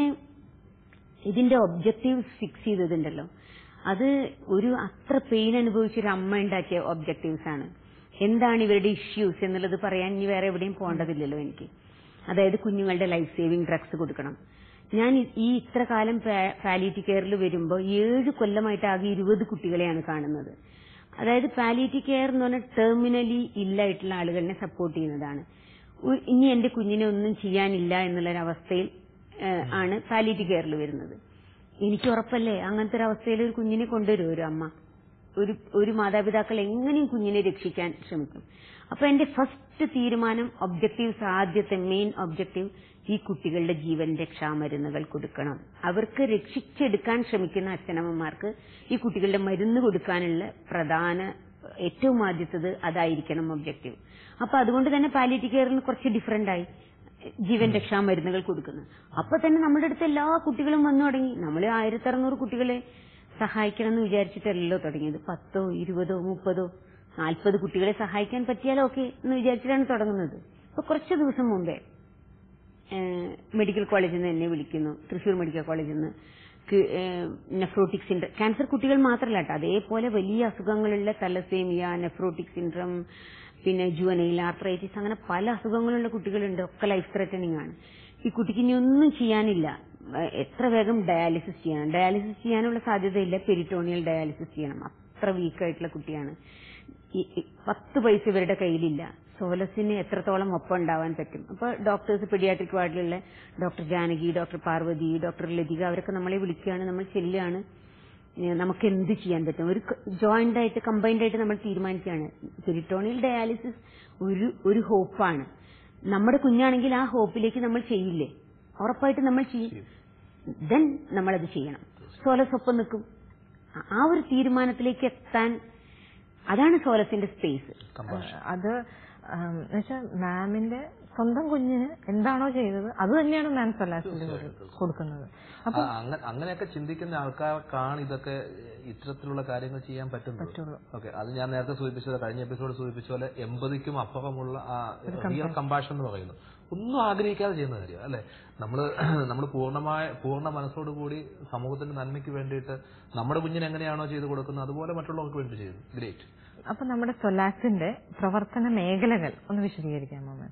ഇതിന്റെ ഒബ്ജക്റ്റീവ്സ് ഫിക്സ് ചെയ്തതുണ്ടല്ലോ അത് ഒരു അത്ര പെയിൻ അനുഭവിച്ച ഒരു അമ്മ ഉണ്ടാക്കിയ ഒബ്ജക്റ്റീവ്സ് ആണ് എന്താണ് ഇവരുടെ ഇഷ്യൂസ് എന്നുള്ളത് പറയാൻ ഇനി വേറെ എവിടെയും പോകേണ്ടതില്ലല്ലോ എനിക്ക് അതായത് കുഞ്ഞുങ്ങളുടെ ലൈഫ് സേവിങ് ഡ്രഗ്സ് കൊടുക്കണം ഞാൻ ഈ- ഈ ഇത്ര കാലം പാലിയേറ്റീവ് കെയറിൽ വരുമ്പോൾ ഏഴ് കൊല്ലമായിട്ട് ആകെ ഇരുപത് കുട്ടികളെയാണ് കാണുന്നത് അതായത് പാലിയേറ്റീവ് കെയർ എന്ന് പറഞ്ഞാൽ ടെർമിനലി ഇല്ലായിട്ടുള്ള ആളുകളെ സപ്പോർട്ട് ചെയ്യുന്നതാണ് ഉ- ഇനി എന്റെ കുഞ്ഞിനെ ഒന്നും ചെയ്യാനില്ല എന്നുള്ളൊരവസ്ഥയിൽ ഏഹ്, ആണ് പാലിയേറ്റീവ് കെയറിൽ വരുന്നത് എനിക്ക് ഉറപ്പല്ലേ അങ്ങനത്തെ ഒരു അവസ്ഥയിൽ ഒരു കുഞ്ഞിനെ കൊണ്ടുവരും ഒരു അമ്മ ഒരു ഒരു മാതാപിതാക്കൾ എങ്ങനെയും കുഞ്ഞിനെ രക്ഷിക്കാൻ ശ്രമിക്കും അപ്പൊ എന്റെ ഫസ്റ്റ് തീരുമാനം ഒബ്ജക്റ്റീവ്സ് ആദ്യത്തെ മെയിൻ ഒബ്ജക്റ്റീവ് ഈ കുട്ടികളുടെ ജീവൻ രക്ഷാമരുന്നുകൾ കൊടുക്കണം അവർക്ക് രക്ഷിച്ചെടുക്കാൻ ശ്രമിക്കുന്ന അച്ഛനമ്മമാർക്ക് ഈ കുട്ടികളുടെ മരുന്ന് കൊടുക്കാനുള്ള പ്രധാന ഏറ്റവും ആദ്യത്തത് അതായിരിക്കണം ഒബ്ജക്റ്റീവ് അപ്പൊ അതുകൊണ്ട് തന്നെ പാലിറ്റി കെയറിന് കുറച്ച് ഡിഫറെന്റ് ആയി ജീവൻ രക്ഷാ മരുന്നുകൾ കൊടുക്കുന്നത് അപ്പൊ തന്നെ നമ്മുടെ അടുത്ത് എല്ലാ കുട്ടികളും വന്നു തുടങ്ങി നമ്മൾ ആയിരത്തി അറുന്നൂറ് കുട്ടികളെ സഹായിക്കണം എന്ന് വിചാരിച്ചിട്ടല്ലോ തുടങ്ങിയത് പത്തോ ഇരുപതോ മുപ്പതോ നാൽപ്പത് കുട്ടികളെ സഹായിക്കാൻ പറ്റിയാലോ ഓക്കെ എന്ന് വിചാരിച്ചിട്ടാണ് തുടങ്ങുന്നത് അപ്പൊ കുറച്ച് ദിവസം മുമ്പേ ഏഹ് മെഡിക്കൽ കോളേജിൽ നിന്ന് എന്നെ വിളിക്കുന്നു തൃശൂർ മെഡിക്കൽ കോളേജിൽ നിന്ന് നെഫ്രോട്ടിക് സിൻഡ്രം ക്യാൻസർ കുട്ടികൾ മാത്രമല്ല കേട്ടോ അതേപോലെ വലിയ അസുഖങ്ങളുള്ള തലസേമിയ നെഫ്രോട്ടിക് സിൻഡ്രം പിന്നെ ജുവനൈൽ ആർത്രൈറ്റിസ് അങ്ങനെ പല അസുഖങ്ങളുള്ള കുട്ടികളുണ്ട് ഒക്കെ ലൈഫ് ത്രെറ്റനിങ് ആണ് ഈ കുട്ടിക്ക് ഇനി ഒന്നും ചെയ്യാനില്ല ഏഹ് എത്ര വേഗം ഡയാലിസിസ് ചെയ്യണം ഡയാലിസിസ് ചെയ്യാനുള്ള സാധ്യതയില്ല പെരിറ്റോണിയൽ ഡയാലിസിസ് ചെയ്യണം അത്ര വീക്കായിട്ടുള്ള കുട്ടിയാണ് ഈ- ഈ പത്ത് പൈസ ഇവരുടെ കയ്യിലില്ല സോലസിന് എത്രത്തോളം ഒപ്പം ഉണ്ടാവാൻ പറ്റും അപ്പൊ ഡോക്ടേഴ്സ് പെഡിയാട്രിക് വാർഡിലുള്ള doctor Janaki doctor Parvathi doctor Lathika അവരൊക്കെ നമ്മളെ വിളിക്കുകയാണ് നമ്മൾ ചെല്ലുകയാണ് ഏഹ് നമുക്ക് എന്ത് ചെയ്യാൻ പറ്റും ഒരു ജോയിന്റ് ആയിട്ട് കമ്പൈൻഡ് ആയിട്ട് നമ്മൾ തീരുമാനിക്കുകയാണ് പെരിറ്റോണിയൽ ഡയാലിസിസ് ഒരു ഒരു ഹോപ്പാണ് നമ്മുടെ കുഞ്ഞാണെങ്കിൽ ആ ഹോപ്പിലേക്ക് നമ്മൾ ചെയ്യില്ലേ ഉറപ്പായിട്ട് നമ്മൾ ചെയ്യും ദെൻ നമ്മളത് ചെയ്യണം സോലസ് ഒപ്പം നിൽക്കും ആ- ആ ഒരു തീരുമാനത്തിലേക്ക് എത്താൻ അതാണ് സോലസിന്റെ സ്പേസ് അത് എന്നുവെച്ചാൽ മാമിന്റെ സ്വന്തം കുഞ്ഞിന് എന്താണോ ചെയ്തത് അത് തന്നെയാണ് മാം സൊലാസിൽ കൊടുക്കുന്നത് ആ, അങ്ങ- അങ്ങനെയൊക്കെ ചിന്തിക്കുന്ന ആൾക്കാർക്കാണ് ഇതൊക്കെ ഇത്തരത്തിലുള്ള കാര്യങ്ങൾ ചെയ്യാൻ പറ്റുന്നത് ഓക്കെ അത് ഞാൻ നേരത്തെ സൂചിപ്പിച്ചത് കഴിഞ്ഞ എപ്പിസോഡ് സൂചിപ്പിച്ച പോലെ എൺപതിക്കും അപ്പുറമുള്ള ആ റിയൽ കമ്പാഷൻ എന്ന് പറയുന്നു ഒന്നും ആഗ്രഹിക്കാതെ ചെയ്യുന്ന കാര്യം അല്ലെ നമ്മള് നമ്മൾ പൂർണ്ണമായ പൂർണ്ണ മനസ്സോടുകൂടി സമൂഹത്തിന്റെ നന്മയ്ക്ക് വേണ്ടിയിട്ട് നമ്മുടെ കുഞ്ഞിന് എങ്ങനെയാണോ ചെയ്തു കൊടുക്കുന്നത് അതുപോലെ മറ്റുള്ളവർക്ക് വേണ്ടി ചെയ്യുന്നു ഗ്രേറ്റ് അപ്പൊ നമ്മുടെ സൊലാസിന്റെ പ്രവർത്തന മേഖലകൾ ഒന്ന് വിശദീകരിക്കാമോ മാം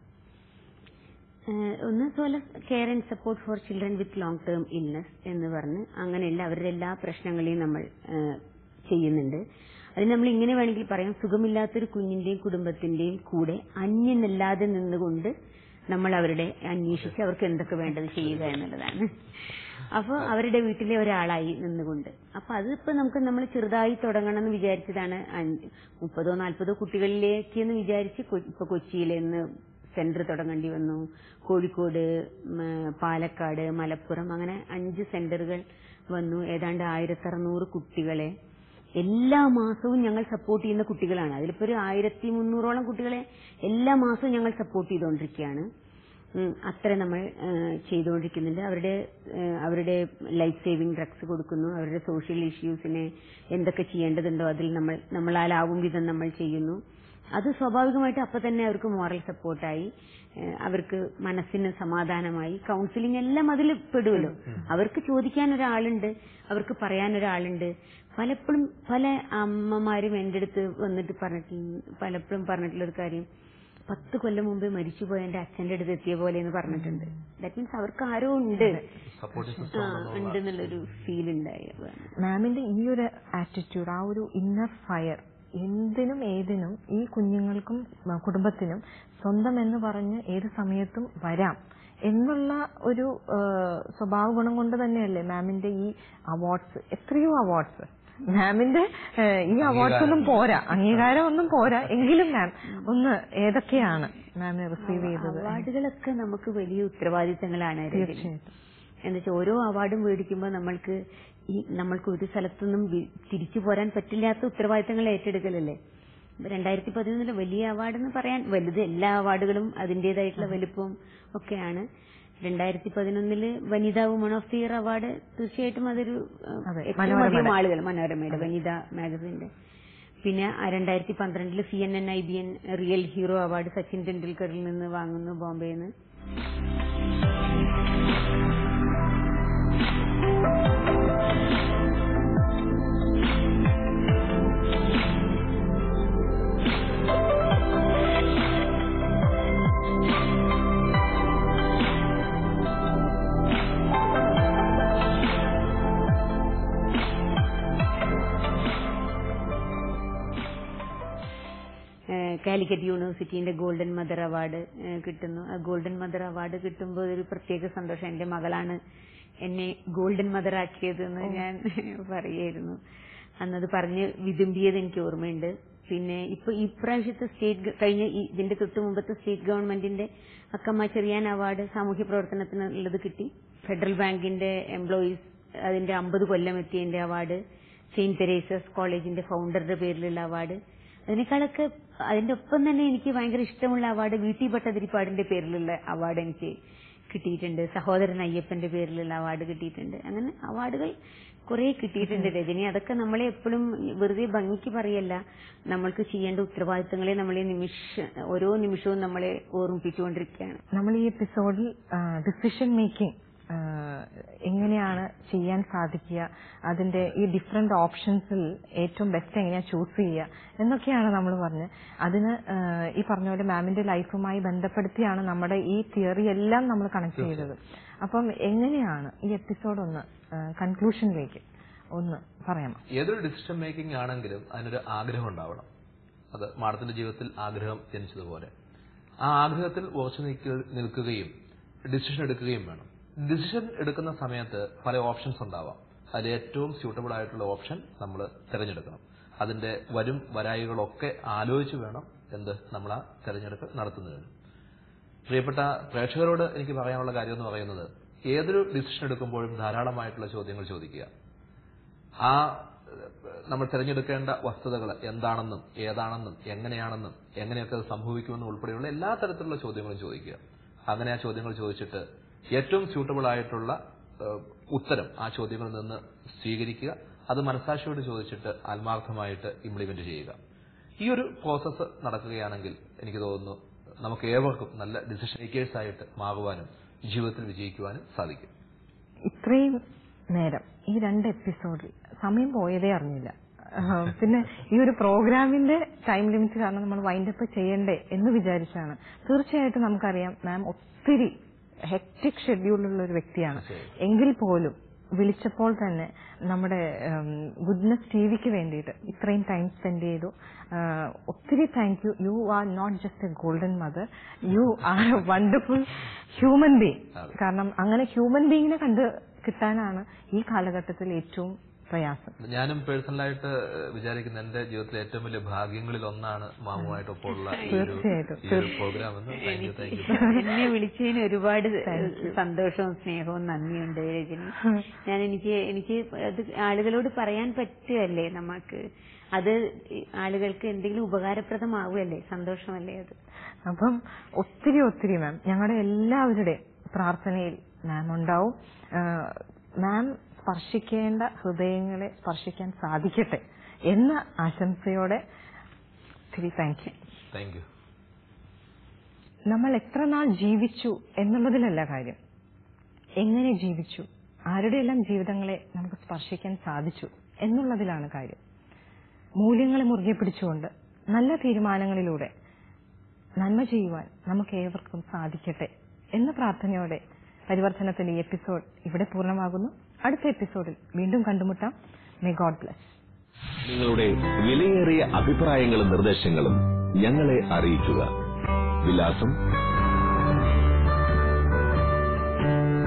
ഏഹ് ഒന്ന് solace care and support for children with long term illness എന്ന് പറഞ്ഞ് അങ്ങനെയുള്ള അവരുടെ എല്ലാ പ്രശ്നങ്ങളെയും നമ്മൾ ഏഹ് ചെയ്യുന്നുണ്ട് അത് നമ്മൾ ഇങ്ങനെ വേണമെങ്കിൽ പറയാം സുഖമില്ലാത്തൊരു കുഞ്ഞിന്റെയും കുടുംബത്തിന്റെയും കൂടെ അന്യനല്ലാതെ നിന്നുകൊണ്ട് നമ്മൾ അവരുടെ അന്വേഷിച്ച് അവർക്ക് എന്തൊക്കെ വേണ്ടത് ചെയ്യുക എന്നുള്ളതാണ് അപ്പോൾ അവരുടെ വീട്ടിലെ ഒരാളായി നിന്നുകൊണ്ട് അപ്പൊ അതിപ്പോ നമുക്ക് നമ്മൾ ചെറുതായി തുടങ്ങണം എന്ന് വിചാരിച്ചതാണ് അഞ്ച് മുപ്പതോ നാൽപ്പതോ കുട്ടികളിലേക്ക് എന്ന് വിചാരിച്ച് കൊ- ഇപ്പൊ കൊച്ചിയിൽ നിന്ന് സെന്റർ തുടങ്ങേണ്ടി വന്നു കോഴിക്കോട് ഉം, പാലക്കാട് മലപ്പുറം അങ്ങനെ അഞ്ച് സെന്ററുകൾ വന്നു ഏതാണ്ട് ആയിരത്തി അറുന്നൂറ് കുട്ടികളെ എല്ലാ മാസവും ഞങ്ങൾ സപ്പോർട്ട് ചെയ്യുന്ന കുട്ടികളാണ് അതിലിപ്പോ ഒരു ആയിരത്തി മുന്നൂറോളം കുട്ടികളെ എല്ലാ മാസവും ഞങ്ങൾ സപ്പോർട്ട് ചെയ്തുകൊണ്ടിരിക്കുകയാണ് ഉം, അത്ര നമ്മൾ ഏഹ്, ചെയ്തുകൊണ്ടിരിക്കുന്നുണ്ട് അവരുടെ ഏഹ്, അവരുടെ ലൈഫ് സേവിംഗ് ഡ്രഗ്സ് കൊടുക്കുന്നു അവരുടെ സോഷ്യൽ ഇഷ്യൂസിനെ എന്തൊക്കെ ചെയ്യേണ്ടതുണ്ടോ അതിൽ നമ്മൾ നമ്മളാലാവും വിധം നമ്മൾ ചെയ്യുന്നു അത് സ്വാഭാവികമായിട്ട് അപ്പൊ തന്നെ അവർക്ക് മോറൽ സപ്പോർട്ടായി ഏഹ്, അവർക്ക് മനസ്സിന് സമാധാനമായി കൗൺസിലിംഗ് എല്ലാം അതിൽ പെടുമല്ലോ അവർക്ക് ചോദിക്കാൻ ഒരാളുണ്ട് അവർക്ക് പറയാൻ ഒരാളുണ്ട് പലപ്പോഴും പല അമ്മമാരും എൻ്റെ അടുത്ത് വന്നിട്ട് പറഞ്ഞിട്ടുണ്ട് പലപ്പോഴും പറഞ്ഞിട്ടുള്ള ഒരു കാര്യം പത്ത് കൊല്ലം മുമ്പേ മരിച്ചുപോയ എന്റെ അച്ഛന്റെ അടുത്ത് എത്തിയ പോലെ എന്ന് പറഞ്ഞിട്ടുണ്ട് ദാറ്റ് മീൻസ് അവർക്ക് ആരോ ഉണ്ട് സപ്പോർട്ടിംഗ് ആ, സിസ്റ്റം ഉണ്ട് എന്നുള്ളൊരു ഫീൽ ഉണ്ടായി അതാണ്. മാമിന്റെ ഈ ഒരു ആറ്റിറ്റ്യൂഡ് ആ ഒരു ഇന്നർ ഫയർ എന്തിനും ഏതിനും ഈ കുഞ്ഞുങ്ങൾക്കും ആ, കുടുംബത്തിനും സ്വന്തം എന്ന് പറഞ്ഞ് ഏത് സമയത്തും വരാം എന്നുള്ള ഒരു ആ, സ്വഭാവ ഗുണം കൊണ്ട് തന്നെയല്ലേ മാമിന്റെ ഈ അവാർഡ്സ് എത്രയോ അവാർഡ്സ് മാമിന്റെ ആ, ഈ അവാർഡ്സ് ഒന്നും പോരാ അംഗീകാരം ഒന്നും പോരാ എങ്കിലും മാം ഒന്ന് ഏതൊക്കെയാണ് മാമിനെ റിസീവ് ചെയ്തത് അവാർഡുകളൊക്കെ നമുക്ക് വലിയ ഉത്തരവാദിത്തങ്ങളാണ് രജനി. തീർച്ചയായിട്ടും എന്ന് വെച്ചാൽ ഓരോ അവാർഡും മേടിക്കുമ്പോൾ നമ്മൾക്ക് ഈ നമ്മൾക്ക് ഒരു സ്ഥലത്തുനിന്നും വി- തിരിച്ചു പോരാൻ പറ്റില്ലാത്ത ഉത്തരവാദിത്തങ്ങൾ ഏറ്റെടുക്കലല്ലേ രണ്ടായിരത്തി പതിനൊന്നിലെ വലിയ അവാർഡ് എന്ന് പറയാൻ വലുത് എല്ലാ അവാർഡുകളും അതിന്റേതായിട്ടുള്ള വലിപ്പവും ഒക്കെയാണ് രണ്ടായിരത്തി പതിനൊന്നില് Vanitha woman of the year award തീർച്ചയായിട്ടും അതൊരു ഏഹ്, അതെ, ഏറ്റവും മനോരമയുടെ. അധികം ആളുകൾ മനോരമയുടെ വനിതാ മാഗസിന്റെ പിന്നെ രണ്ടായിരത്തി പന്ത്രണ്ടില് C N N I B N real hero award Sachin ടെണ്ടുൽക്കറിൽ നിന്ന് വാങ്ങുന്നു ബോംബെയിൽ നിന്ന് ഏഹ് കാലിക്കറ്റ് യൂണിവേഴ്സിറ്റിന്റെ ഗോൾഡൻ മദർ അവാർഡ് ഏഹ് കിട്ടുന്നു ആ ഗോൾഡൻ മദർ അവാർഡ് കിട്ടുമ്പോൾ ഒരു പ്രത്യേക സന്തോഷം എന്റെ മകളാണ് എന്നെ ഗോൾഡൻ മദർ ആക്കിയത് എന്ന് ഞാൻ പറയായിരുന്നു അന്നത് പറഞ്ഞ് വിതുമ്പിയത് എനിക്ക് ഓർമ്മയുണ്ട് പിന്നെ ഇപ്പൊ ഇപ്രാവശ്യത്തെ സ്റ്റേറ്റ് ഗ- കഴിഞ്ഞ ഈ- ഇതിന്റെ തൊട്ട് മുമ്പത്തെ സ്റ്റേറ്റ് ഗവൺമെന്റിന്റെ അക്കമ്മ ചെറിയാൻ അവാർഡ് സാമൂഹ്യ പ്രവർത്തനത്തിനുള്ളത് കിട്ടി ഫെഡറൽ ബാങ്കിന്റെ എംപ്ലോയീസ് അതിന്റെ അമ്പത് കൊല്ലം എത്തിയതിന്റെ അവാർഡ് സെയിന്റ് തെരേസസ് കോളേജിന്റെ ഫൗണ്ടറുടെ പേരിലുള്ള അവാർഡ് അതിനേക്കാളൊക്കെ അതിന്റെ ഒപ്പം തന്നെ എനിക്ക് ഭയങ്കര ഇഷ്ടമുള്ള അവാർഡ് വി ടി ഭട്ടതിരിപ്പാടിന്റെ പേരിലുള്ള അവാർഡ് എനിക്ക് കിട്ടിയിട്ടുണ്ട് സഹോദരൻ അയ്യപ്പന്റെ പേരിലുള്ള അവാർഡ് കിട്ടിയിട്ടുണ്ട് അങ്ങനെ അവാർഡുകൾ കുറെ കിട്ടിയിട്ടുണ്ട് രജനി അതൊക്കെ നമ്മളെ എപ്പോഴും വെറുതെ ഭംഗിക്ക് പറയല്ല നമ്മൾക്ക് ചെയ്യേണ്ട ഉത്തരവാദിത്തങ്ങളെ നമ്മളെ നിമിഷ ഓരോ നിമിഷവും നമ്മളെ ഓർമ്മിപ്പിച്ചുകൊണ്ടിരിക്കുകയാണ് നമ്മൾ ഈ എപ്പിസോഡിൽ ഡിസിഷൻ മേക്കിംഗ് എങ്ങനെയാണ് ചെയ്യാൻ സാധിക്കുക അതിന്റെ ഈ ഡിഫറെന്റ് ഓപ്ഷൻസിൽ ഏറ്റവും ബെസ്റ്റ് എങ്ങനെയാ ചൂസ് ചെയ്യുക എന്നൊക്കെയാണ് നമ്മൾ പറഞ്ഞത് അതിന് ആ, ഈ പറഞ്ഞ പോലെ മാമിന്റെ ലൈഫുമായി ബന്ധപ്പെടുത്തിയാണ് നമ്മുടെ ഈ തിയറി എല്ലാം നമ്മൾ കണക്ട് ചെയ്തത് അപ്പം എങ്ങനെയാണ് ഈ എപ്പിസോഡ് ഒന്ന് കൺക്ലൂഷനിലേക്ക് ഒന്ന് പറയാമോ ഏതൊരു ഡിസിഷൻ മേക്കിംഗ് ആണെങ്കിലും അതിനൊരു ആഗ്രഹം ഉണ്ടാവണം അത് മാഡത്തിന്റെ ജീവിതത്തിൽ ആഗ്രഹം ജനിച്ചതുപോലെ ആ ആഗ്രഹത്തിൽ ഉറച്ചു നിൽക്ക- നിൽക്കുകയും ഡിസിഷൻ എടുക്കുകയും വേണം ഡിസിഷൻ എടുക്കുന്ന സമയത്ത് പല ഓപ്ഷൻസ് ഉണ്ടാവാം അതിൽ ഏറ്റവും സ്യൂട്ടബിൾ ആയിട്ടുള്ള ഓപ്ഷൻ നമ്മൾ തിരഞ്ഞെടുക്കണം അതിന്റെ വരും വരായികളൊക്കെ ആലോചിച്ച് വേണം എന്ത് നമ്മൾ ആ തെരഞ്ഞെടുപ്പ് നടത്തുന്നതിന് പ്രിയപ്പെട്ട പ്രേക്ഷകരോട് എനിക്ക് പറയാനുള്ള കാര്യം എന്ന് പറയുന്നത് ഏതൊരു ഡിസിഷൻ എടുക്കുമ്പോഴും ധാരാളമായിട്ടുള്ള ചോദ്യങ്ങൾ ചോദിക്കുക ആ ഏഹ്, നമ്മൾ തിരഞ്ഞെടുക്കേണ്ട വസ്തുതകൾ എന്താണെന്നും ഏതാണെന്നും എങ്ങനെയാണെന്നും എങ്ങനെയൊക്കെ അത് സംഭവിക്കുമെന്നും ഉൾപ്പെടെയുള്ള എല്ലാ തരത്തിലുള്ള ചോദ്യങ്ങളും ചോദിക്കുക അങ്ങനെ ആ ചോദ്യങ്ങൾ ചോദിച്ചിട്ട് ഏറ്റവും സ്യൂട്ടബിൾ ആയിട്ടുള്ള ഏഹ്, ഉത്തരം ആ ചോദ്യങ്ങളിൽ നിന്ന് സ്വീകരിക്കുക അത് മനസാക്ഷിയോട് ചോദിച്ചിട്ട് ആത്മാർത്ഥമായിട്ട് ഇംപ്ലിമെന്റ് ചെയ്യുക ഈ ഒരു പ്രോസസ്സ് നടക്കുകയാണെങ്കിൽ എനിക്ക് തോന്നുന്നു നമുക്ക് ഏവർക്കും നല്ല ഡിസിഷൻ മേക്കേഴ്സ് ആയിട്ട് മാറുവാനും ജീവിതത്തിൽ വിജയിക്കുവാനും സാധിക്കും ഇത്രയും നേരം ഈ രണ്ട് എപ്പിസോഡിൽ സമയം പോയതേ അറിഞ്ഞില്ല ആഹ് പിന്നെ ഈ ഒരു പ്രോഗ്രാമിന്റെ ടൈം ലിമിറ്റ് കാരണം നമ്മൾ വൈൻഡപ്പ് ചെയ്യണ്ടേ എന്ന് വിചാരിച്ചാണ് തീർച്ചയായിട്ടും നമുക്കറിയാം മാം ഒത്തിരി ഹെക്ടിക് ഷെഡ്യൂളുള്ള ഒരു വ്യക്തിയാണ് എങ്കിൽ പോലും വിളിച്ചപ്പോൾ തന്നെ നമ്മുടെ ഗുഡ്നസ് ടി വിക്ക് വേണ്ടിയിട്ട് ഇത്രയും ടൈം സ്പെൻഡ് ചെയ്തു ആഹ് ഒത്തിരി thank you you are not just a golden mother you are a wonderful human being കാരണം അങ്ങനെ ഹ്യൂമൻ ബീങ്ങിനെ കണ്ട് കിട്ടാനാണ് ഈ കാലഘട്ടത്തിൽ ഏറ്റവും പ്രയാസം ഞാനും പേഴ്സണലായിട്ട് വിചാരിക്കുന്ന എന്റെ ജീവിതത്തിലെ ഏറ്റവും വലിയ ഭാഗ്യങ്ങളിൽ ഒന്നാണ് മാമുമായിട്ടൊപ്പമുള്ള ഈ ഒരു തീർച്ചയായിട്ടും. ഈ ഒരു പ്രോഗ്രാം എന്ന് താങ്ക് യു താങ്ക് യു എന്നെ വിളിച്ചതിന് ഒരുപാട് സന്തോഷവും സ്നേഹവും നന്ദിയുണ്ട് രജനി ഞാൻ എനിക്ക് എനിക്ക് അത് ആളുകളോട് പറയാൻ പറ്റുകയല്ലേ നമുക്ക് അത് ആളുകൾക്ക് എന്തെങ്കിലും ഉപകാരപ്രദമാവുകയല്ലേ സന്തോഷമല്ലേ അത് അപ്പം ഒത്തിരി ഒത്തിരി മാം ഞങ്ങളുടെ എല്ലാവരുടെയും പ്രാർത്ഥനയിൽ മാം ഉണ്ടാവും ആഹ് മാം സ്പർശിക്കേണ്ട ഹൃദയങ്ങളെ സ്പർശിക്കാൻ സാധിക്കട്ടെ എന്ന ആശംസയോടെ ഒത്തിരി താങ്ക് യു താങ്ക് യു നമ്മൾ എത്ര നാൾ ജീവിച്ചു എന്നുള്ളതിലല്ല കാര്യം എങ്ങനെ ജീവിച്ചു ആരുടെയെല്ലാം ജീവിതങ്ങളെ നമുക്ക് സ്പർശിക്കാൻ സാധിച്ചു എന്നുള്ളതിലാണ് കാര്യം മൂല്യങ്ങളെ മുറുകെ പിടിച്ചുകൊണ്ട് നല്ല തീരുമാനങ്ങളിലൂടെ നന്മ ചെയ്യുവാൻ നമുക്ക് ഏവർക്കും സാധിക്കട്ടെ എന്ന പ്രാർത്ഥനയോടെ പരിവർത്തനത്തിന്റെ ഈ എപ്പിസോഡ് ഇവിടെ പൂർണ്ണമാകുന്നു അടുത്ത എപ്പിസോഡിൽ വീണ്ടും കണ്ടുമുട്ടാം മേ ഗോഡ് ബ്ലസ് നിങ്ങളുടെ വിലയേറിയ അഭിപ്രായങ്ങളും നിർദ്ദേശങ്ങളും ഞങ്ങളെ അറിയിക്കുക വിലാസം